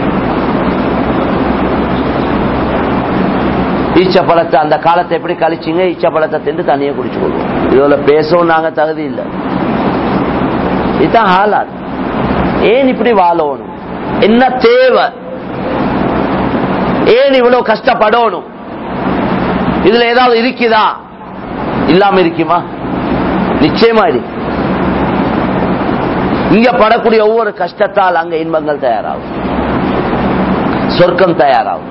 ஈச்சப்பழத்தை அந்த காலத்தை எப்படி கழிச்சிங்க ஈச்சப்பழத்தை தின்று தண்ணியை குடிச்சு கொள்வோம் இதுல பேசவும் நாங்க தகுதி இல்லை இதுதான் ஹாலாத் ஏன் இப்படி வாழணும் என்ன தேவை ஏன் இவ்வளவு கஷ்டப்படணும் இதுல ஏதாவது இருக்குதா இல்லாம இருக்குமா நிச்சயமா இருக்கு இங்க படக்கூடிய ஒவ்வொரு கஷ்டத்தால் அங்க இன்பங்கள் தயாராகும் சொர்க்கம் தயாராகும்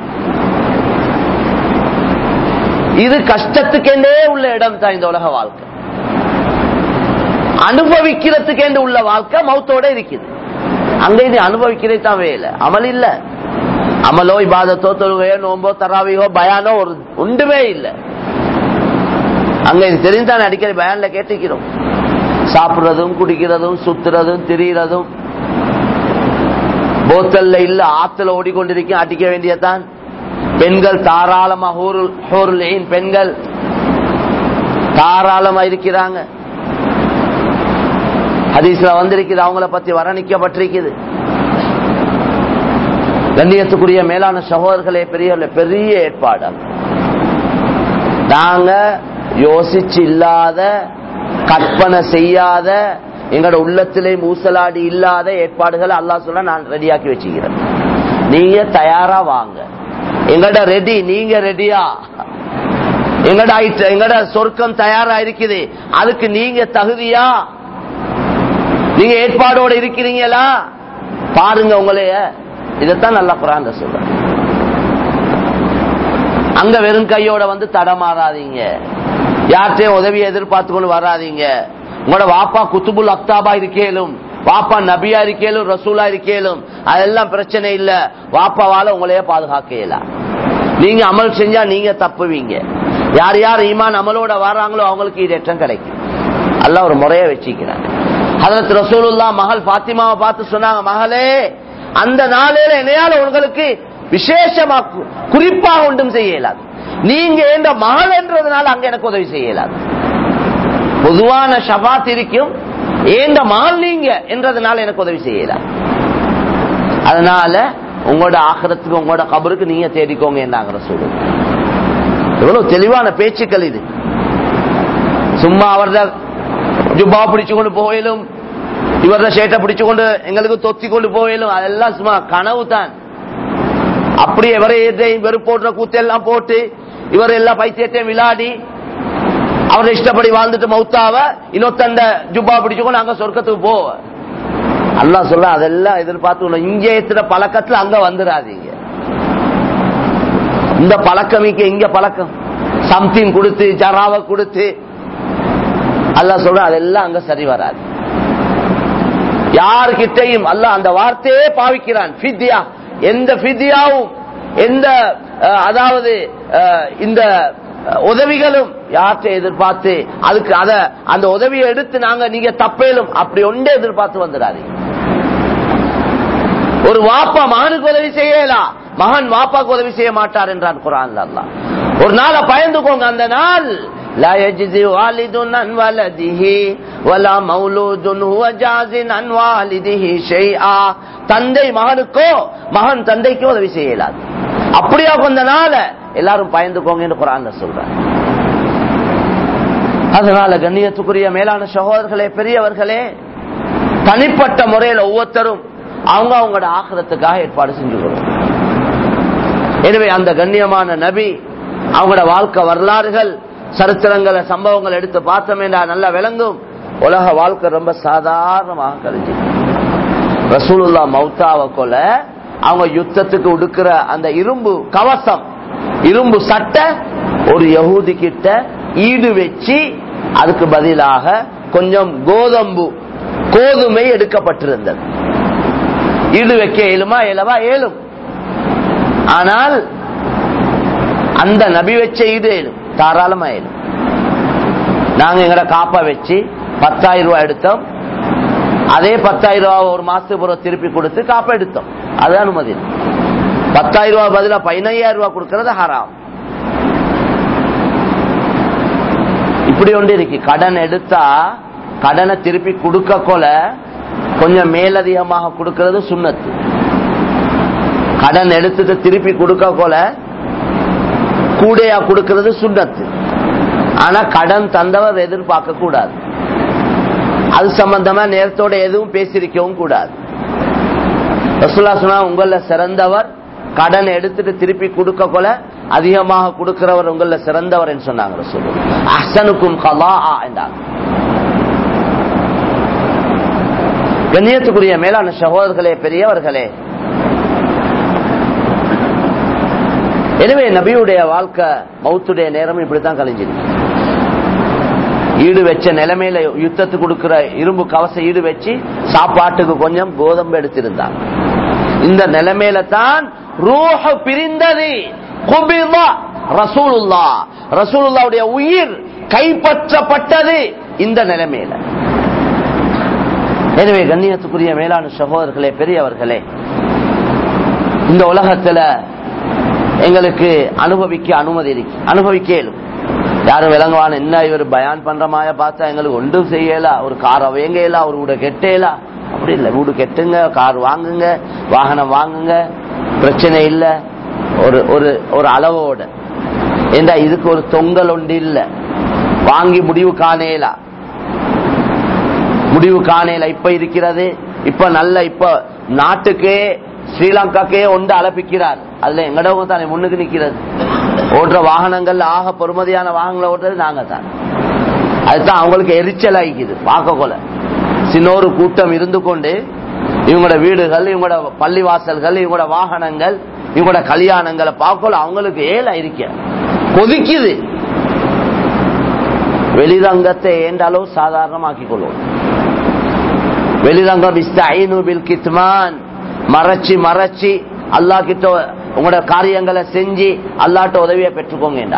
இது கஷ்டத்துக்கெண்டே உள்ள இடம் தான் இந்த உலக வாழ்க்கை அனுபவிக்கிறதுக்கென்று உள்ள வாழ்க்கை மௌத்தோட இருக்குது அங்க இது அனுபவிக்கிறதே தான் வேலை அமல் இல்ல அமலோ இபாதத்தோ தொழுகையோ நோம்போ தராவியோ பயானோ ஒரு ஒன்றுமே இல்லை அங்க இது தெரிஞ்சுதான் அடிக்கடி பயான்ல கேட்டுக்கிறோம் சாப்பிடுறதும் குடிக்கிறதும் சுத்துறதும் திரியறதும் போத்தல்ல இல்ல ஆத்துல ஓடிக்கொண்டிருக்கும் அடிக்க வேண்டியதான் பெண்கள் தாராளமா பெண்கள் தாராளமா இருக்கிறாங்க ஹதீஸ்ல வந்திருக்குது அவங்கள பத்தி வர்ணிக்கப்பட்டிருக்குது கண்ணியத்துக்குரிய மேலான சகோதரர்களே பெரிய பெரிய ஏற்பாடு நாங்க யோசிச்சு இல்லாத கற்பனை செய்யாத எங்களோட உள்ளத்திலே மூசலாடி இல்லாத ஏற்பாடுகளை அல்லா சொல்ல நான் ரெடியாக்கி வச்சுக்கிறேன் நீங்க தயாரா வாங்க எங்கட ரெடி நீங்க ரெடியா எங்கட எங்கட சொர்க்கம் தயாரா இருக்குது அதுக்கு நீங்க தகுதியா நீங்க ஏற்பாடோட இருக்கிறீங்களா பாருங்க உங்களைய இதைத்தான் நல்லா குரான் சொல்ற அங்க வெறும் கையோட வந்து தடமாறாதீங்க யார்கிட்டயும் உதவியை எதிர்பார்த்து கொண்டு வராதீங்க உங்களோட வாப்பா குத்துபுல் அக்தாபா இருக்கேலும் வாப்பா நபியா இருக்கேலும் ரசூலா இருக்கேலும் அதெல்லாம் பிரச்சனை இல்ல வாப்பாவால உங்களைய பாதுகாக்க இயலாம் நீங்க அமல் செஞ்சா நீங்க தப்புவீங்க யார் யார் ஈமான் அமலோட வர்றாங்களோ அவங்களுக்கு ஈடேற்றம் கிடைக்கும் அல்ல ஒரு முறைய வச்சுக்கிறாங்க அதற்கு ரசூலுல்லா மகள் பாத்திமாவை பார்த்து சொன்னாங்க மகளே அந்த நாளையில என்னையால உங்களுக்கு விசேஷமா குறிப்பாக ஒன்றும் செய்ய இயலாது நீங்க என்ற மகள் என்றதுனால அங்க எனக்கு உதவி செய்ய இயலாது பொதுவான ஷபாத் இருக்கும் ஏந்த மகள் நீங்க என்றதுனால எனக்கு உதவி செய்யலாம் அதனால உங்களோட ஆக்கிரத்துக்கு உங்களோட கபருக்கு நீங்க தேடிக்கோங்க என்னாங்கிற சொல்லுங்க எவ்வளவு தெளிவான பேச்சுக்கள் இது சும்மா அவரத ஜுப்பா பிடிச்சு கொண்டு போயிலும் இவரத ஷேட்டை பிடிச்சு கொண்டு எங்களுக்கு தொத்தி கொண்டு போயிலும் அதெல்லாம் சும்மா கனவு தான் அப்படியே இவரை வெறு போடுற கூத்தெல்லாம் போட்டு இவர் எல்லா பைத்தியத்தையும் விளையாடி அவர் இஷ்டப்படி வாழ்ந்துட்டு மௌத்தாவ இன்னொத்தண்ட ஜுப்பா பிடிச்சுக்கோ நாங்க சொர்க்கத்துக்கு போவ அல்லா சொல்ல அதெல்லாம் எதிர்பார்த்து இங்க எத்துற பழக்கத்துல அங்க வந்துடாதீங்க இந்த பழக்கம் இங்க பழக்கம் சம்திங் கொடுத்து ஜராவை கொடுத்து அல்லா சொல்ற அதெல்லாம் அங்க சரி வராது யாருக்கிட்டையும் அல்ல அந்த வார்த்தையே பாவிக்கிறான் ஃபித்யா எந்த ஃபித்யாவும் எந்த அதாவது இந்த உதவிகளும் யார்கிட்ட எதிர்பார்த்து அதுக்கு அத அந்த உதவியை எடுத்து நாங்க நீங்க தப்பேலும் அப்படி ஒன்றே எதிர்பார்த்து வந்துடாதீங்க ஒரு வாப்பா மகனுக்கு உதவி செய்யலாம் மகன் வாப்பாக்கு உதவி செய்ய மாட்டார் என்றான் குரான் அல்லா ஒரு நாளை பயந்துக்கோங்க அந்த நாள் لا يجزي والد عن ولده ولا مولود هو جاز عن والده شيئا தந்தை மகனுக்கோ மகன் தந்தைக்கோ உதவி செய்யலாது அப்படியா கொஞ்ச நாள எல்லாரும் பயந்துக்கோங்க குரான் சொல்ற அதனால கண்ணியத்துக்குரிய மேலான சகோதரர்களே பெரியவர்களே தனிப்பட்ட முறையில் ஒவ்வொருத்தரும் அவங்க அவங்களோட ஆக்கிரத்துக்காக ஏற்பாடு செஞ்சுக்கிறோம் எனவே அந்த கண்ணியமான நபி அவங்களோட வாழ்க்கை வரலாறுகள் சரித்திரங்களை சம்பவங்கள் எடுத்து பார்த்தோமே நல்லா விளங்கும் உலக வாழ்க்கை ரொம்ப சாதாரணமாக கழிஞ்சு ரசூலுல்லா மௌத்தாவை கொல அவங்க யுத்தத்துக்கு உடுக்கிற அந்த இரும்பு கவசம் இரும்பு சட்டை ஒரு யகூதி கிட்ட ஈடு வச்சு அதுக்கு பதிலாக கொஞ்சம் கோதம்பு கோதுமை எடுக்கப்பட்டிருந்தது ஈடு வைக்க இயலுமா இயலவா இயலும் ஆனால் அந்த நபி வச்ச ஈடு இயலும் தாராளமா இயலும் நாங்க எங்கட காப்பா வச்சு பத்தாயிரம் ரூபாய் எடுத்தோம் அதே பத்தாயிரம் ரூபாய் ஒரு மாசத்துக்கு பிறகு திருப்பி கொடுத்து காப்பா எடுத்தோம் அது அனுமதி பத்தாயிரம் ரூபாய் பதிலா பதினையாயிரம் ரூபாய் கொடுக்கறது ஹராம் இப்படி ஒன்று இருக்கு கடன் எடுத்தா கடனை திருப்பி கொடுக்க கொல கொஞ்சம் மேலதிகமாக கொடுக்கிறது சுண்ணத்து கடன் எடுத்துட்டு திருப்பி கொடுக்க போல கூடையா கொடுக்கிறது சுண்ணத்து ஆனா கடன் தந்தவர் எதிர்பார்க்க கூடாது அது சம்பந்தமா நேரத்தோட எதுவும் பேசியிருக்கவும் கூடாது ரசுல்லா சொன்னா உங்கள சிறந்தவர் கடன் எடுத்துட்டு திருப்பி கொடுக்க கொல அதிகமாக கொடுக்கிறவர் உங்கள சிறந்தவர் என்று சொன்னாங்க ரசூல் அஹ்சனுக்கும் கலா என்றாங்க கண்ணியத்துக்குரிய மேலான சகோதரர்களே பெரியவர்களே எனவே நபியுடைய வாழ்க்கை மௌத்துடைய நேரம் இப்படித்தான் கழிஞ்சிருக்கு ஈடு வச்ச நிலைமையில யுத்தத்துக்கு கொடுக்கிற இரும்பு கவச ஈடு வச்சு சாப்பாட்டுக்கு கொஞ்சம் கோதம்பு எடுத்திருந்தாங்க இந்த நிலைமையில தான் ரூஹ பிரிந்தது குபிதா ரசூலுல்லா ரசூலுல்லாவுடைய உயிர் கைப்பற்றப்பட்டது இந்த நிலைமையில எனவே கண்ணியத்துக்குரிய மேலான சகோதரர்களே பெரியவர்களே இந்த உலகத்துல எங்களுக்கு அனுபவிக்க அனுமதி இருக்கு அனுபவிக்க இயலும் யாரும் விளங்குவான் என்ன இவர் பயான் பண்ற மாதிரி பார்த்தா எங்களுக்கு ஒன்றும் செய்யலாம் ஒரு காரை வேங்கலாம் ஒரு வீட கெட்டேலாம் அப்படி இல்லை வீடு கெட்டுங்க கார் வாங்குங்க வாகனம் வாங்குங்க பிரச்சனை இல்லை ஒரு ஒரு ஒரு அளவோட ஏண்டா இதுக்கு ஒரு தொங்கல் ஒன்று இல்லை வாங்கி முடிவு காணேலாம் முடிவு காணேல இப்ப இருக்கிறது இப்ப நல்ல இப்ப நாட்டுக்கே ஸ்ரீலங்காக்கே ஒன்று அலப்பிக்கிறார் அதுல எங்கடவங்க தானே முன்னுக்கு நிக்கிறது ஓட்டுற வாகனங்கள் ஆக பொறுமதியான வாகனங்களை ஓட்டுறது நாங்க தான் அதுதான் அவங்களுக்கு எரிச்சல் ஆகிக்குது பார்க்க கொல சின்னொரு கூட்டம் இருந்து கொண்டு இவங்களோட வீடுகள் இவங்களோட பள்ளிவாசல்கள் இவங்களோட வாகனங்கள் இவங்களோட கல்யாணங்களை பார்க்கல அவங்களுக்கு ஏல இருக்க கொதிக்குது வெளிரங்கத்தை ஏண்ட அளவு சாதாரணமாக்கிக் கொள்வோம் வெளிரங்கம் இஸ்தீனு பில் கித்மான் மறைச்சி மறைச்சி அல்லா கிட்ட உங்களோட காரியங்களை செஞ்சு அல்லாட்ட உதவியை பெற்றுக்கோங்கடா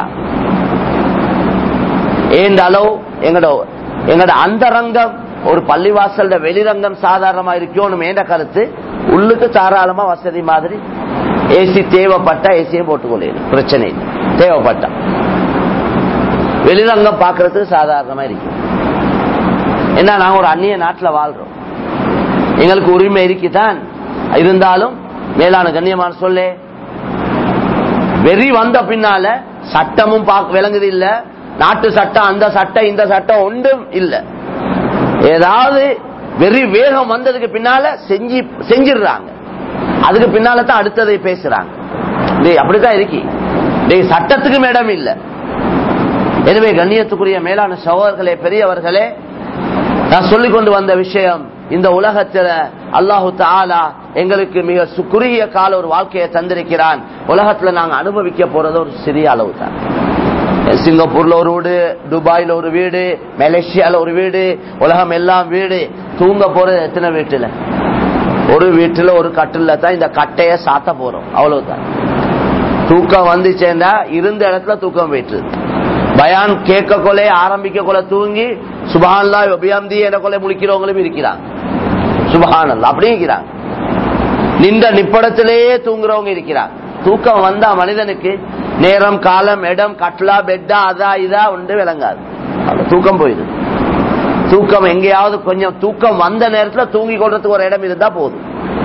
ஏண்ட அளவு எங்கட எங்கட அந்தரங்கம் ஒரு பள்ளிவாசல் வெளிரங்கம் சாதாரணமா இருக்கணும் என்ற கருத்து உள்ளுக்கு தாராளமா வசதி மாதிரி ஏசி தேவைப்பட்டா ஏசியும் போட்டுக்கொள்ளணும் பிரச்சனை இல்லை தேவைப்பட்டா வெளிரங்கம் பாக்குறதுக்கு சாதாரணமா இருக்கு என்ன நாங்க ஒரு அந்நிய நாட்டுல வாழ்றோம் எங்களுக்கு உரிமை இருக்குதான் இருந்தாலும் மேலான கண்ணியமான சொல்லே வெறி வந்த பின்னால சட்டமும் பார்க்க விளங்குது இல்ல நாட்டு சட்டம் அந்த சட்டம் இந்த சட்டம் ஒன்றும் இல்ல ஏதாவது வெறி வேகம் வந்ததுக்கு பின்னால செஞ்சு செஞ்சிடுறாங்க அதுக்கு பின்னால தான் அடுத்ததை பேசுறாங்க டேய் அப்படித்தான் இருக்கி டேய் சட்டத்துக்கும் இடம் இல்ல எனவே கண்ணியத்துக்குரிய மேலான சகோதரர்களே பெரியவர்களே நான் சொல்லிக் கொண்டு வந்த விஷயம் இந்த உலகத்துல அல்லாஹு தாலா எங்களுக்கு மிக குறுகிய கால ஒரு வாழ்க்கையை தந்திருக்கிறான் உலகத்துல நாங்க அனுபவிக்க போறது ஒரு சிறிய அளவு தான் சிங்கப்பூர்ல ஒரு வீடு துபாயில ஒரு வீடு மலேசியால ஒரு வீடு உலகம் எல்லாம் வீடு தூங்க போறது எத்தனை வீட்டுல ஒரு வீட்டுல ஒரு கட்டில தான் இந்த கட்டைய சாத்த போறோம் அவ்வளவுதான் தூக்கம் வந்துச்சேண்டா இருந்த இடத்துல தூக்கம் போயிட்டு பயான் கேட்க கொலை ஆரம்பிக்க கொலை தூங்கி சுபஹான்லா அபியாந்தி என கொலை முழிக்கிறவங்களும் இருக்கிறாங்க சுபஹானல்லா அப்படியே இருக்கிறாங்க நின்ற நிப்படத்திலேயே தூங்குறவங்க இருக்கிறாங்க தூக்கம் வந்தா மனிதனுக்கு நேரம் காலம் இடம் கட்லா பெட்டா அதா இதா உண்டு விளங்காது அந்த தூக்கம் போயிடுது தூக்கம் எங்கேயாவது கொஞ்சம் தூக்கம் வந்த நேரத்துல தூங்கி கொள்றதுக்கு ஒரு இடம் இருந்தா போதும்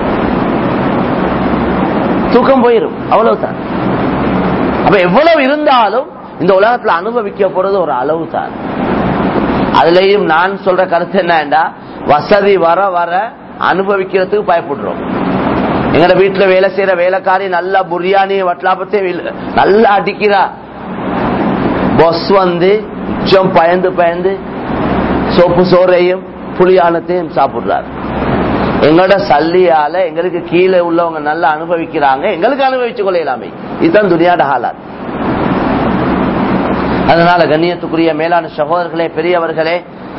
தூக்கம் போயிடும் அவ்வளவுதான் அப்ப எவ்வளவு இருந்தாலும் இந்த உலகத்துல அனுபவிக்க போறது ஒரு அளவு தான் அதுலயும் நான் சொல்ற கருத்து என்னண்டா வசதி வர வர அனுபவிக்கிறதுக்கு பயப்படுறோம் எங்கட வீட்டுல வேலை செய்யற வேலைக்காரி நல்லா புரியாணி வட்லாபத்தை நல்லா அடிக்கிறா பொஸ் வந்து உச்சம் பயந்து பயந்து சோப்பு சோறையும் புளியானத்தையும் சாப்பிடுறாரு எங்களோட சல்லியால எங்களுக்கு கீழே உள்ளவங்க நல்லா அனுபவிக்கிறாங்க எங்களுக்கு அனுபவிச்சு கொள்ளலாமே இதுதான் துணியாட ஹாலாத் அதனால கண்ணியத்துக்குரிய மேலான சகோதரர்களே பெரியவர்களே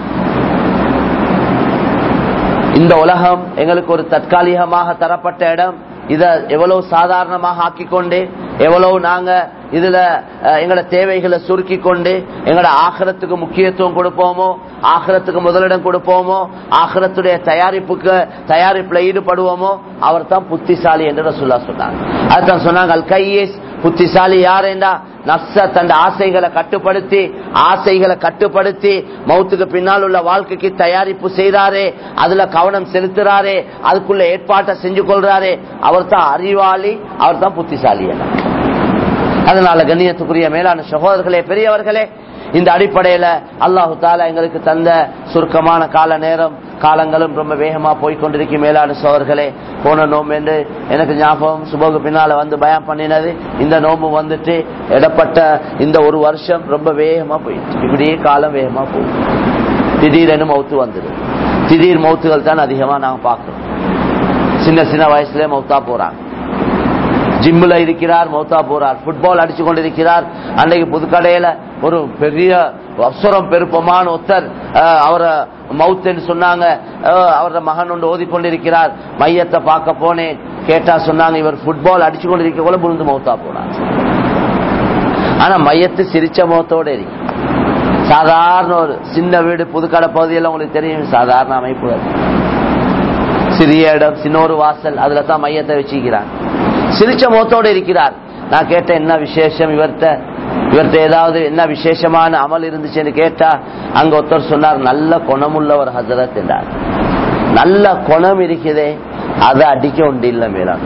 இந்த உலகம் எங்களுக்கு ஒரு தற்காலிகமாக தரப்பட்ட இடம் இத எவ்வளவு சாதாரணமாக ஆக்கிக்கொண்டு எவ்வளவு நாங்க இதுல எங்களோட தேவைகளை சுருக்கி கொண்டு எங்களோட ஆகரத்துக்கு முக்கியத்துவம் கொடுப்போமோ ஆகரத்துக்கு முதலிடம் கொடுப்போமோ ஆகரத்துடைய தயாரிப்புக்கு தயாரிப்புல ஈடுபடுவோமோ அவர் தான் புத்திசாலி என்று சொல்லா சொன்னாங்க அதுதான் சொன்னாங்க அல் கையேஸ் புத்திசாலி யாரேண்டா நப்ச தன் ஆசைகளை கட்டுப்படுத்தி ஆசைகளை கட்டுப்படுத்தி மௌத்துக்கு பின்னால் உள்ள வாழ்க்கைக்கு தயாரிப்பு செய்யறாரே அதுல கவனம் செலுத்துறாரே அதுக்குள்ள ஏற்பாட்டை செஞ்சு கொள்றாரே அவர் தான் அறிவாளி அவர் தான் புத்திசாலி அதனால கண்ணியத்துக்குரிய மேலான சகோதரர்களே பெரியவர்களே இந்த அடிப்படையில அல்லாஹு தாலா எங்களுக்கு தந்த சுருக்கமான கால நேரம் காலங்களும் ரொம்ப வேகமா போய்கொண்டிருக்கும் மேலான சோழர்களே போன நோம்பு என்று எனக்கு ஞாபகம் சுபகு பின்னால வந்து பயம் பண்ணினது இந்த நோம்பு வந்துட்டு இடப்பட்ட இந்த ஒரு வருஷம் ரொம்ப வேகமா போயிட்டு இப்படியே காலம் வேகமா போகும் திடீரெனு மௌத்து வந்துடும் திடீர் மௌத்துகள் தான் அதிகமா நாங்க பார்க்கிறோம் சின்ன சின்ன வயசுல மௌத்தா போறாங்க ஜிம்ல இருக்கிறார் மௌத்தா போறார் புட்பால் அடிச்சு கொண்டிருக்கிறார் அன்னைக்கு புதுக்கடையில ஒரு பெரிய அசுரம் பெருப்பமான ஒருத்தர் அவரை மவுத்துன்னு சொன்னாங்க அவரோட மகன் ஒன்று ஓதிக்கொண்டிருக்கிறார் மையத்தை பார்க்க போனேன் கேட்டா சொன்னாங்க இவர் புட்பால் அடிச்சு கொண்டிருக்க கூட புரிந்து மௌத்தா போனார் ஆனா மையத்து சிரிச்ச முகத்தோட இருக்கு சாதாரண ஒரு சின்ன வீடு புதுக்கடை பகுதியில் உங்களுக்கு தெரியும் சாதாரண அமைப்பு சிறிய இடம் சின்ன ஒரு வாசல் அதுல தான் மையத்தை வச்சுக்கிறார் சிரிச்ச முகத்தோடு இருக்கிறார் நான் கேட்டேன் என்ன விசேஷம் இவர்கிட்ட இவர்கிட்ட ஏதாவது என்ன விசேஷமான அமல் இருந்துச்சுன்னு கேட்டா அங்க ஒருத்தர் சொன்னார் நல்ல குணமுள்ள ஒரு ஹசரத் என்றார் நல்ல குணம் இருக்குதே அதை அடிக்க உண்டு இல்ல மேலான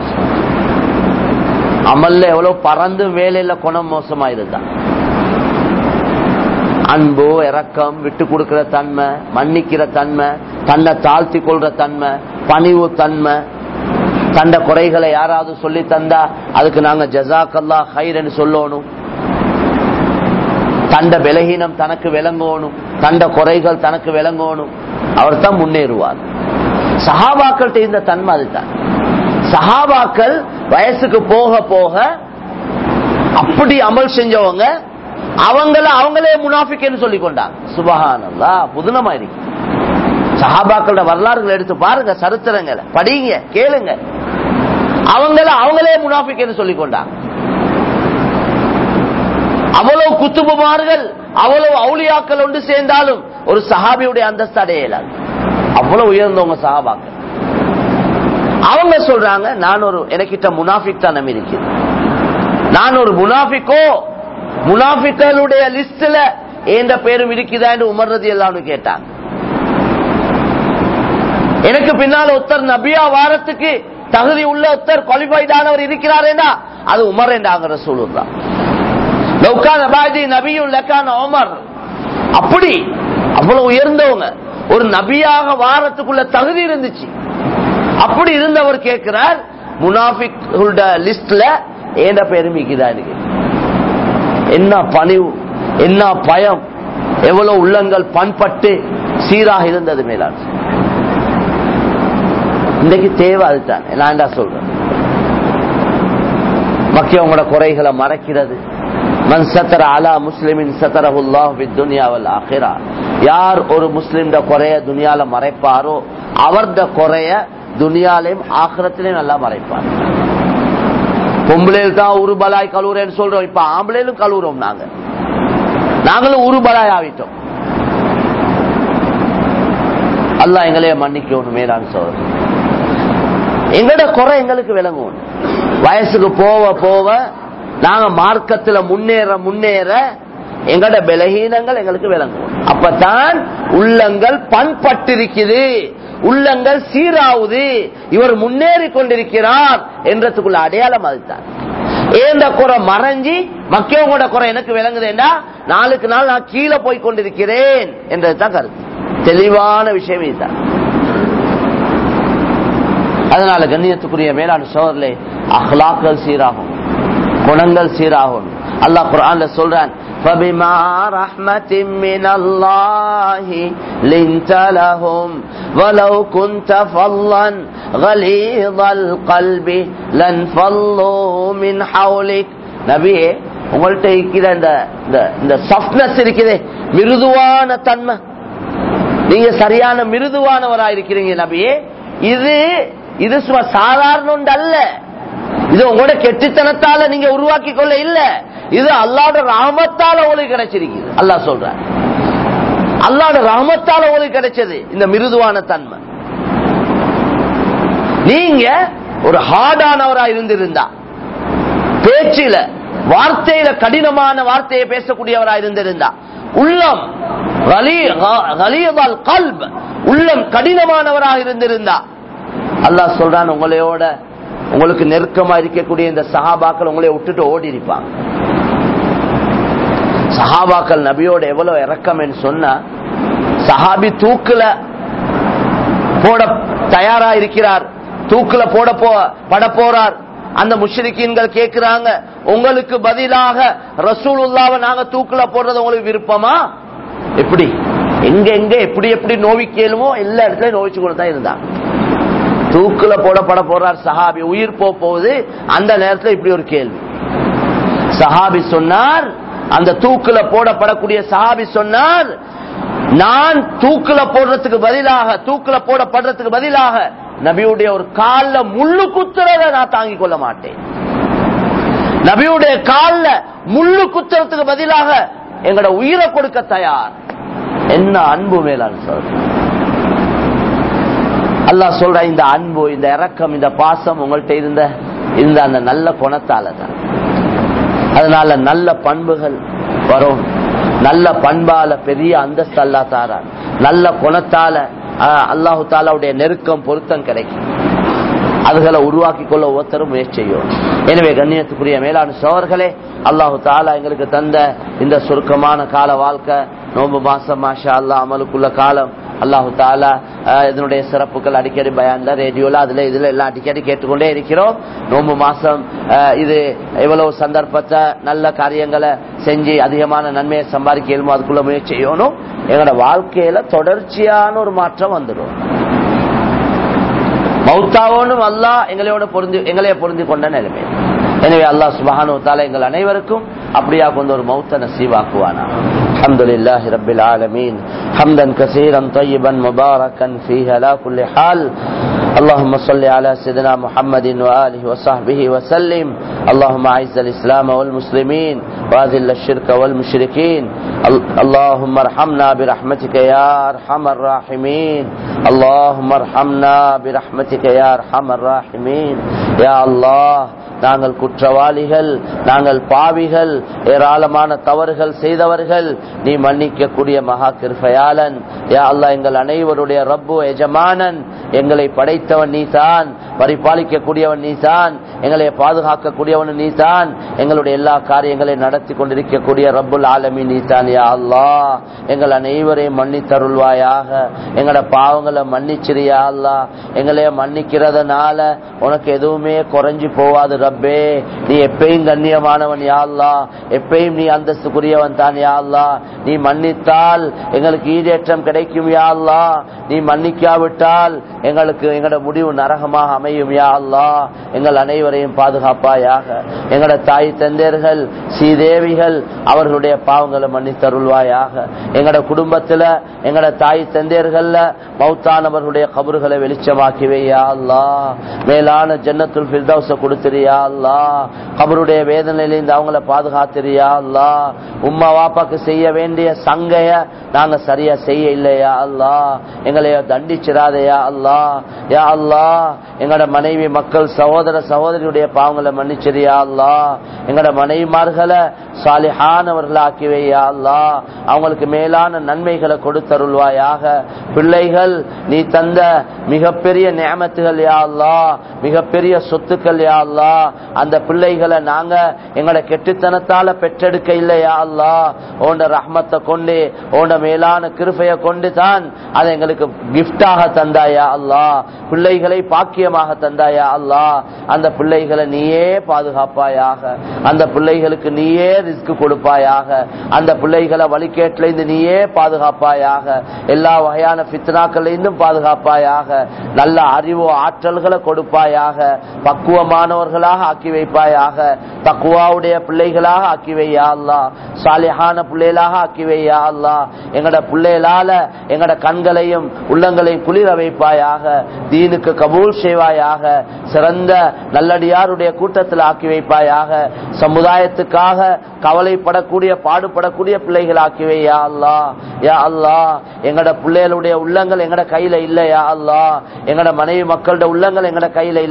அமல்ல எவ்வளவு பறந்து வேலையில குணம் மோசமா இருந்தான் அன்பு இறக்கம் விட்டு கொடுக்கிற தன்மை மன்னிக்கிற தன்மை தன்னை தாழ்த்தி கொள்ற தன்மை பணிவு தன்மை தண்ட குறைகளை யாராவது சொல்லி தந்தா அதுக்கு நாங்க ஜசாக்கல்லா ஹைரன்னு சொல்லணும் தண்ட விலகீனம் தனக்கு விளங்கணும் தண்ட குறைகள் தனக்கு விளங்கணும் அவர் தான் முன்னேறுவார் சஹாபாக்கள்கிட்ட இந்த தன்மை அதுதான் சஹாபாக்கள் வயசுக்கு போக போக அப்படி அமல் செஞ்சவங்க அவங்கள அவங்களே முனாஃபிக்னு சொல்லி கொண்டாங்க சுபஹானல்லா புதுனமா இருக்கு சஹாபாக்களோட வரலாறுகளை எடுத்து பாருங்க சரித்திரங்களை படிங்க கேளுங்க அவங்கள அவங்களே முனாஃபிக்னு சொல்லி கொண்டாங்க அவ்வளவு குத்துபுமார்கள் அவ்வளவு அவுளியாக்கள் ஒன்று சேர்ந்தாலும் ஒரு சஹாபியுடைய அந்தஸ்து அடையலாது அவ்வளவு உயர்ந்தவங்க சஹாபாக்கள் அவங்க சொல்றாங்க நான் ஒரு எனக்கிட்ட முனாஃபிக் தான் நம்பி இருக்கிறேன் நான் ஒரு முனாஃபிக்கோ முனாஃபிக்களுடைய லிஸ்ட்ல எந்த பேரும் இருக்குதா என்று உமர்றது எல்லாம் கேட்டாங்க எனக்கு பின்னால் ஒருத்தர் நபியா வாரத்துக்கு தகுதி உள்ள ஒருத்தர் குவாலிஃபைடானவர் இருக்கிறாரேடா அது உமர் என்றாங்கிற சொல்லுதான் லௌகான் அபாதி நபியும் லக்கான் உமர் அப்படி அவ்வளவு உயர்ந்தவங்க ஒரு நபியாக வாரத்துக்குள்ள தகுதி இருந்துச்சு அப்படி இருந்தவர் கேட்கிறார் முனாஃபிக் லிஸ்ட்ல ஏண்ட பெருமிக்குதா இருக்கு என்ன பணிவு என்ன பயம் எவ்வளவு உள்ளங்கள் பண்பட்டு சீராக இருந்தது மேலான் இன்றைக்கு தேவை அதுதான் நான் சொல்றேன் மக்கள் உங்களோட குறைகளை மறைக்கிறது மன் சத்தர அலா முஸ்லிமின் சத்தரஹுல்லாஹ் துனியாவல் ஆஹிரா யார் ஒரு முஸ்லிம் குறைய துனியால மறைப்பாரோ அவர்த குறைய துனியாலையும் ஆகிரத்திலையும் நல்லா மறைப்பார் பொம்பளையில் தான் உருபலாய் கழுவுறேன்னு சொல்றோம் இப்ப ஆம்பளையிலும் கழுவுறோம் நாங்க நாங்களும் உருபலாய் ஆவிட்டோம் அல்லா எங்களைய மன்னிக்கணும் மேலான்னு சொல்றோம் எங்கட குறை எங்களுக்கு விளங்கும் வயசுக்கு போக போக நாங்க மார்க்கத்துல முன்னேற முன்னேற எங்கட பலகீனங்கள் எங்களுக்கு விளங்கும் அப்பதான் உள்ளங்கள் பண்பட்டிருக்குது உள்ளங்கள் சீராவுது இவர் முன்னேறி கொண்டிருக்கிறார் என்றதுக்குள்ள அடையாளம் அதுதான் ஏந்த குறை மறைஞ்சி மக்களோட குறை எனக்கு விளங்குதுன்னா நாளுக்கு நாள் நான் கீழே போய் கொண்டிருக்கிறேன் என்றதுதான் கருத்து தெளிவான விஷயம் இதுதான் அதனால கண்ணியத்துக்குரிய மேலான சோதரிலே அஹ்லாக்கள் சீராகும் குணங்கள் சீராகும் அல்லாஹ் குரான்ல சொல்றான் فبما رحمة من الله لنت لهم ولو كنت فظا غليظ القلب لانفضوا من حولك நபியே உங்கள்கிட்ட இருக்கிற இந்த இந்த சாஃப்ட்னஸ் இருக்குது மிருதுவான தன்மை நீங்க சரியான மிருதுவானவரா இருக்கிறீங்க நபியே இது இது சும்மா சாதாரண ஒன்று அல்ல இது உங்களோட கெட்டித்தனத்தால நீங்க உருவாக்கி கொள்ள இல்ல இது அல்லாட ராமத்தால உங்களுக்கு கிடைச்சிருக்குது அல்லாஹ் சொல்ற அல்லாட ராமத்தால உங்களுக்கு கிடைச்சது இந்த மிருதுவான தன்மை நீங்க ஒரு ஹார்டானவரா இருந்திருந்தா பேச்சில வார்த்தையில கடினமான வார்த்தையை பேசக்கூடியவராக இருந்திருந்தா உள்ளம் கல்ப் உள்ளம் கடினமானவராக இருந்திருந்தா அல்லாஹ் சொல்றான் உங்களையோட உங்களுக்கு நெருக்கமா இருக்கக்கூடிய இந்த சஹாபாக்கள் உங்களை விட்டுட்டு ஓடி இருப்பாங்க சஹாபாக்கள் நபியோட எவ்வளவு இறக்கம் சொன்னா சஹாபி தூக்குல போட தயாரா இருக்கிறார் தூக்குல போட போ பட போறார் அந்த முஷ்ரிக்கீன்கள் கேட்கிறாங்க உங்களுக்கு பதிலாக ரசூலுல்லாவை நாங்க தூக்குல போடுறது உங்களுக்கு விருப்பமா எப்படி எங்க எங்க எப்படி எப்படி நோவிக்கலுமோ எல்லா இடத்துலயும் நோவிச்சு கொண்டு தான் இருந்தாங்க தூக்குல போடப்பட போறார் சஹாபி உயிர் போக போகுது அந்த நேரத்தில் இப்படி ஒரு கேள்வி சஹாபி சொன்னார் அந்த தூக்குல போடப்படக்கூடிய சஹாபி சொன்னார் நான் தூக்குல போடுறதுக்கு பதிலாக தூக்குல போடப்படுறதுக்கு பதிலாக நபியுடைய ஒரு கால்ல முள்ளு குத்துறத நான் தாங்கிக் கொள்ள மாட்டேன் நபியுடைய கால்ல முள்ளு குத்துறதுக்கு பதிலாக எங்களோட உயிரை கொடுக்க தயார் என்ன அன்பு மேலான சார் அல்லாஹ் சொல்ற இந்த அன்பு இந்த இரக்கம் இந்த பாசம் உங்கள்கிட்ட இருந்த இந்த அந்த நல்ல குணத்தால தான் அதனால நல்ல பண்புகள் வரும் நல்ல பண்பால பெரிய அந்தஸ்து அல்லா தாரா நல்ல குணத்தால அல்லாஹு தாலாவுடைய நெருக்கம் பொருத்தம் கிடைக்கும் அதுகளை உருவாக்கி கொள்ள ஒவ்வொருத்தரும் முயற்சி செய்யும் எனவே கண்ணியத்துக்குரிய மேலான சோர்களே அல்லாஹு தாலா எங்களுக்கு தந்த இந்த சுருக்கமான கால வாழ்க்கை நோம்பு மாசம் மாஷா அல்லா அமலுக்குள்ள காலம் அல்லாஹு தாலா இதனுடைய சிறப்புகள் அடிக்கடி பயான்ல ரேடியோல அதுல இதுல எல்லாம் அடிக்கடி கேட்டுக்கொண்டே இருக்கிறோம் நோம்பு மாசம் இது எவ்வளவு சந்தர்ப்பத்தை நல்ல காரியங்களை செஞ்சு அதிகமான நன்மையை சம்பாதிக்க இயலுமோ அதுக்குள்ள முயற்சி செய்யணும் எங்களோட வாழ்க்கையில தொடர்ச்சியான ஒரு மாற்றம் வந்துடும் மௌத்தாவோனும் அல்லா எங்களையோட பொருந்தி எங்களைய பொருந்தி கொண்ட நிலைமை எனவே அல்லாஹ் சுபஹானு தாலா எங்கள் அனைவருக்கும் அப்படியா கொண்டு ஒரு மௌத்த நசீவாக்குவானா الحمد لله رب العالمين حمدا كثيرا طيبا مباركا فيه على كل حال اللهم صل على سيدنا محمد وآله وصحبه وسلم اللهم أعز الإسلام والمسلمين وأذل الشرك والمشركين اللهم ارحمنا برحمتك يا أرحم الراحمين اللهم ارحمنا برحمتك يا أرحم الراحمين يا الله நாங்கள் குற்றவாளிகள் நாங்கள் பாவிகள் ஏராளமான தவறுகள் செய்தவர்கள் நீ மன்னிக்க கூடிய மகா கிருபையாளன் யா அல்லா எங்கள் அனைவருடைய ரப்பு எஜமானன் எங்களை படைத்தவன் நீதான் பரிபாலிக்க கூடியவன் நீதான் எங்களை பாதுகாக்க கூடியவன் நீதான் எங்களுடைய எல்லா காரியங்களையும் நடத்தி கொண்டிருக்கக்கூடிய ரப்புல் ஆலமி நீதான் யா அல்லா எங்கள் அனைவரையும் மன்னித்தருள்வாயாக எங்களோட பாவங்களை மன்னிச்சிரியா அல்லா எங்களைய மன்னிக்கிறதுனால உனக்கு எதுவுமே குறைஞ்சு போவாது ரப்பே நீ எப்பயும் கண்ணியமானவன் யாழ்லா எப்பயும் நீ அந்தஸ்துக்குரியவன் தான் யாழ்லா நீ மன்னித்தால் எங்களுக்கு ஈடேற்றம் கிடைக்கும் யாழ்லா நீ மன்னிக்காவிட்டால் எங்களுக்கு எங்களோட முடிவு நரகமாக அமையும் யா அல்லா எங்கள் அனைவரையும் பாதுகாப்பாயாக எங்களோட தாய் தந்தையர்கள் ஸ்ரீதேவிகள் அவர்களுடைய பாவங்களை மன்னித்தருள்வாயாக எங்களோட குடும்பத்துல எங்களோட தாய் தந்தையர்கள்ல மௌத்தானவர்களுடைய கபறுகளை வெளிச்சமாக்கிவே யா அல்லா மேலான ஜன்னத்துல் ஃபிர்தௌஸ கொடுத்துறியா அல்லா கபருடைய வேதனையிலிருந்து அவங்கள பாதுகாத்துறியா அல்லா உம்மா வாப்பாக்கு செய்ய வேண்டிய சங்கைய நாங்க சரியா செய்ய இல்லையா அல்லா எங்களைய தண்டிச்சிடாதையா அல்லா யா அல்லா எங்களோட மனைவி மக்கள் சகோதர சகோதரியுடைய பாவங்களை மன்னிச்சிரியா அல்லா எங்களோட மனைவிமார்களை சாலிஹானவர்களாக்கிவே யா அல்லா அவங்களுக்கு மேலான நன்மைகளை கொடுத்தருள்வாயாக பிள்ளைகள் நீ தந்த மிகப்பெரிய நியமத்துகள் யா அல்லா மிகப்பெரிய சொத்துக்கள் யா அல்லா அந்த பிள்ளைகளை நாங்க எங்களோட கெட்டுத்தனத்தால பெற்றெடுக்க இல்லையா அல்லா ஓண்ட ரஹ்மத்தை கொண்டு ஓண்ட மேலான கிருபைய கொண்டு தான் அதை எங்களுக்கு கிஃப்டாக தந்தாயா அல்லா பிள்ளைகளை பாக்கியமாக தந்தாயா அல்லா அந்த பிள்ளைகளை நீயே பாதுகாப்பாயாக அந்த பிள்ளைகளுக்கு நீயே ரிஸ்க் கொடுப்பாயாக அந்த பிள்ளைகளை வழிகேட்டில இருந்து நீயே பாதுகாப்பாயாக எல்லா வகையான பித்னாக்கள் இருந்தும் பாதுகாப்பாயாக நல்ல அறிவோ ஆற்றல்களை கொடுப்பாயாக பக்குவமானவர்களாக ஆக்கி வைப்பாயாக தக்குவாவுடைய பிள்ளைகளாக ஆக்கி வையா அல்லா சாலிஹான பிள்ளைகளாக ஆக்கி வையா அல்லா எங்கட பிள்ளைகளால எங்கட கண்களையும் உள்ளங்களையும் குளிர வைப்பாயாக தீனுக்கு கபூல் செய்வாயாக சிறந்த நல்லடியாருடைய கூட்டத்தில் ஆக்கி வைப்பாயாக சமுதாயத்துக்காக கவலைப்படக்கூடிய பாடுபடக்கூடிய பிள்ளைகள் ஆக்கி வையா அல்லா யா அல்லா எங்கட பிள்ளைகளுடைய உள்ளங்கள் எங்கட கையில இல்லையா அல்லா எங்கட மனைவி மக்களோட உள்ளங்கள் எங்கட கையில இல்லையா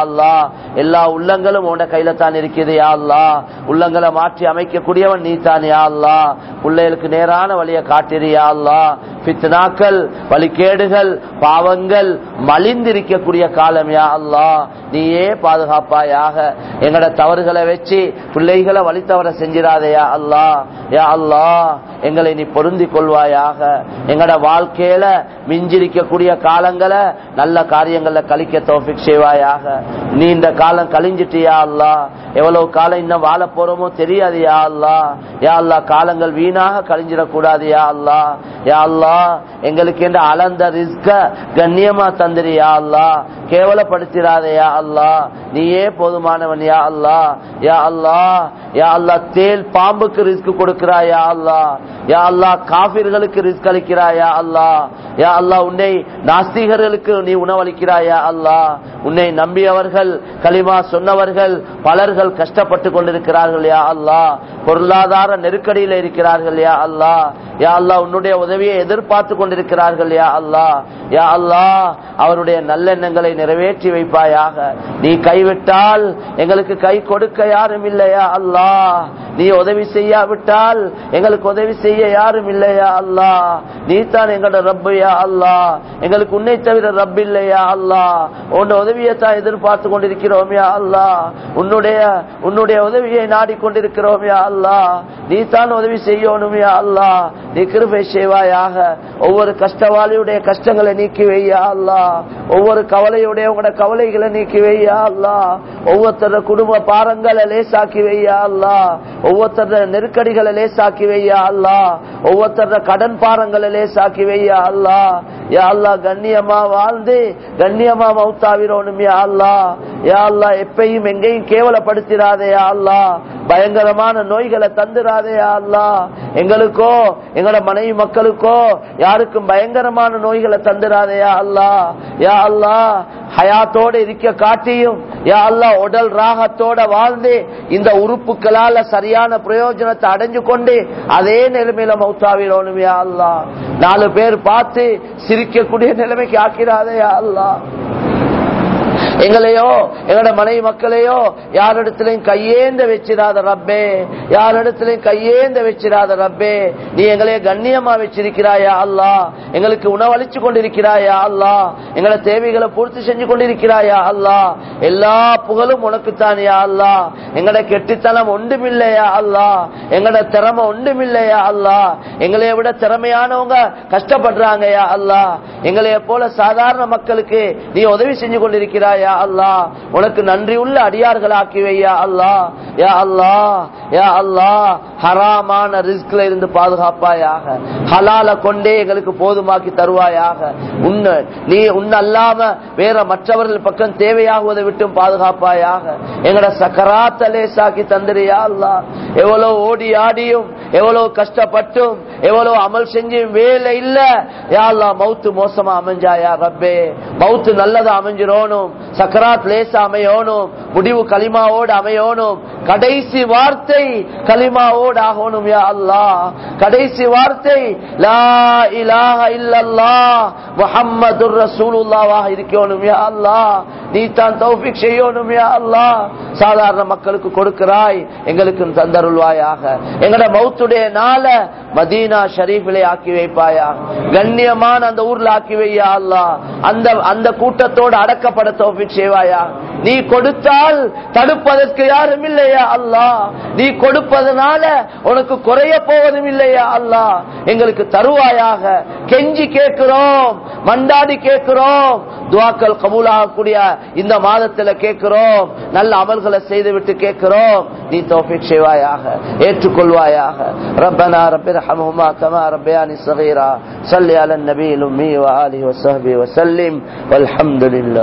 அல்லா எல்லா உள்ளங்களும் உன்ட கையில தான் இருக்குது யா அல்லா உள்ளங்களை மாற்றி அமைக்கக்கூடியவன் நீ தான் யா அல்லா பிள்ளைகளுக்கு நேரான வழியை காட்டிறியா அல்லா பித்னாக்கள் வழிகேடுகள் பாவங்கள் மலிந்திருக்கக்கூடிய காலம் யா அல்லா நீயே பாதுகாப்பாயாக எங்கட தவறுகளை வச்சு பிள்ளைகளை வழி தவற செஞ்சிடாதயா அல்லா யா அல்லா எங்களை நீ பொருந்தி கொள்வாயாக எங்கட வாழ்க்கையில மிஞ்சிருக்கக்கூடிய காலங்களை நல்ல காரியங்கள்ல கழிக்க தோஃபிக் செய்வாயாக நீ இந்த காலம் கழிஞ்சிட்டியா அல்லா எவ்வளவு காலம் இன்னும் வாழ போறோமோ தெரியாது யா அல்லா யா அல்லா காலங்கள் வீணாக கழிஞ்சிடக்கூடாது யா அல்லா யா அல்லா எங்களுக்கு என்ற அளந்த ரிஸ்க கண்ணியமா தந்திரி யா அல்லா கேவலப்படுத்திடாதே யா அல்லா நீயே போதுமானவன் யா அல்லா யா அல்லா யா அல்லா தேல் பாம்புக்கு ரிஸ்க் கொடுக்கிறாய் யா அல்லா யா அல்லா காபிர்களுக்கு ரிஸ்க் அளிக்கிறாயா அல்லா யா அல்லா உன்னை நாஸ்திகர்களுக்கு நீ உணவளிக்கிறாயா அல்லா உன்னை நம்பியவர்கள் களிமா சொன்னவர்கள் பலர்கள் கஷ்டப்பட்டு கொண்டிருக்கிறார்கள் யா அல்லா பொருளாதார நெருக்கடியில் இருக்கிறார்கள் யா அல்லா யா அல்லா உன்னுடைய உதவியை எதிர்பார்த்து கொண்டிருக்கிறார்கள் யா அல்லா யா அல்லா அவருடைய நல்லெண்ணங்களை நிறைவேற்றி வைப்பாயாக நீ கைவிட்டால் எங்களுக்கு கை கொடுக்க யாரும் இல்லையா அல்லா நீ உதவி செய்யாவிட்டால் எங்களுக்கு உதவி செய்ய யாரும் இல்லையா அல்லா நீ தான் எங்களோட ரப்பு யா அல்லா எங்களுக்கு உன்னை தவிர ரப் இல்லையா அல்லா உன் உதவியை தான் எதிர்பார்த்து கொண்டிருக்கிறோம் யா அல்லா உன்னுடைய உன்னுடைய உதவியை நாடிக்கொண்டிருக்கிறோம் யா அல்லா நீ தான் உதவி செய்யணும் யா அல்லா நீ கிருபை செய்வாயாக ஒவ்வொரு கஷ்டவாளியுடைய கஷ்டங்களை நீக்கி வையா அல்லா ஒவ்வொரு கவலையுடைய உங்களோட கவலைகளை நீக்கி வையா அல்லா ஒவ்வொருத்தர குடும்ப பாரங்களை லேசாக்கி வையா அல்லா ஒவ்வொருத்தர நெருக்கடிகளை லேசாக்கி வையா அல்லா ஒவ்வொருத்தர கடன் பாரங்களை லேசாக்கி வையா அல்லா யா அல்லா கண்ணியமா வாழ்ந்து கண்ணியமா மௌத்தாவிரோனும் யா அல்லா யா அல்லா எப்பையும் எங்கேயும் கேவலப்படுத்திடாதே யா அல்லா பயங்கரமான நோய்களை தந்துடாதே யா அல்லா எங்களுக்கோ எங்களோட மனைவி மக்களுக்கோ யாருக்கும் பயங்கரமான நோய்களை தந்துடாதே யா அல்லா யா அல்லா ஹயாத்தோட இருக்க காட்டியும் யா அல்லா உடல் ராகத்தோட வாழ்ந்து இந்த உறுப்புகளால சரியான பிரயோஜனத்தை அடைஞ்சு கொண்டு அதே நிலைமையில மௌத்தாவிரோனும் யா அல்லா நாலு பேர் பார்த்து சிரிக்கக்கூடிய நிலைமைக்கு ஆக்கிறாதே யா அல்லா எங்களையோ எங்களோட மனைவி மக்களையோ யாரிடத்திலையும் கையேந்த வச்சிடாத ரப்பே யாரிடத்திலையும் கையேந்த வச்சிடாத ரப்பே நீ எங்களைய கண்ணியமா வச்சிருக்கிறாயா அல்லா எங்களுக்கு உணவளிச்சு கொண்டிருக்கிறாயா அல்லா எங்களோட தேவைகளை பூர்த்தி செஞ்சு கொண்டிருக்கிறாயா அல்லா எல்லா புகழும் உனக்குத்தான் யா அல்லா எங்களோட கெட்டித்தனம் ஒன்றுமில்லையா அல்லா எங்களோட திறமை ஒன்றுமில்லையா அல்லா எங்களைய விட திறமையானவங்க கஷ்டப்படுறாங்க யா அல்லா எங்களைய போல சாதாரண மக்களுக்கு நீ உதவி செஞ்சு கொண்டிருக்கிறாயா யா அல்லா உனக்கு நன்றி உள்ள அடியார்கள் ஆக்கி வையா அல்லா யா அல்லா யா அல்லா ஹராமான ரிஸ்க்ல இருந்து பாதுகாப்பாயாக ஹலால கொண்டே எங்களுக்கு போதுமாக்கி தருவாயாக உன்ன நீ உன்ன அல்லாம வேற மற்றவர்கள் பக்கம் தேவையாகுவதை விட்டும் பாதுகாப்பாயாக எங்கட சக்கராத்த லேசாக்கி தந்திரியா அல்லா எவ்வளவு ஓடி ஆடியும் எவ்வளவு கஷ்டப்பட்டும் எவ்வளவு அமல் செஞ்சும் வேலை இல்ல யா அல்லா மவுத்து மோசமா அமைஞ்சாயா ரப்பே மவுத்து நல்லதா அமைஞ்சிரோனும் சக்கராத் லேசா அமையோனும் முடிவு களிமாவோடு அமையோனும் கடைசி வார்த்தை களிமாவோடு ஆகணும் யா அல்லா கடைசி வார்த்தை லா இலாஹ இல்லல்லா முஹம்மதுர் ரசூலுல்லாவாக இருக்கணும் யா அல்லா நீ தான் தௌஃபிக் செய்யணும் யா அல்லா சாதாரண மக்களுக்கு கொடுக்கிறாய் எங்களுக்கு தந்தருள்வாயாக எங்கட மௌத்துடைய நாள மதீனா ஷரீஃபிலே ஆக்கி வைப்பாயா கண்ணியமான அந்த ஊர்ல ஆக்கி வையா அல்லா அந்த அந்த கூட்டத்தோடு அடக்கப்பட தௌஃபிக் செய்வாயா நீ கொடுத்தால் தடுப்பதற்கு யாரும் இல்லையா அல்லா நீ கொடுப்பதனால உனக்கு குறைய போவதும் இல்லையா அல்லா எங்களுக்கு தருவாயாக கெஞ்சி கேட்கிறோம் மண்டாடி கேட்கிறோம் துவாக்கள் கபூலாகக்கூடிய இந்த மாதத்துல கேட்கிறோம் நல்ல அமல்களை செய்துவிட்டு கேட்கிறோம் நீ தோஃபிக் செய்வாயாக ஏற்றுக்கொள்வாயாக ربنا رب ارحمهما كما ربياني صغيرا صل على النبي الأمي وآله وصحبه وسلم والحمد لله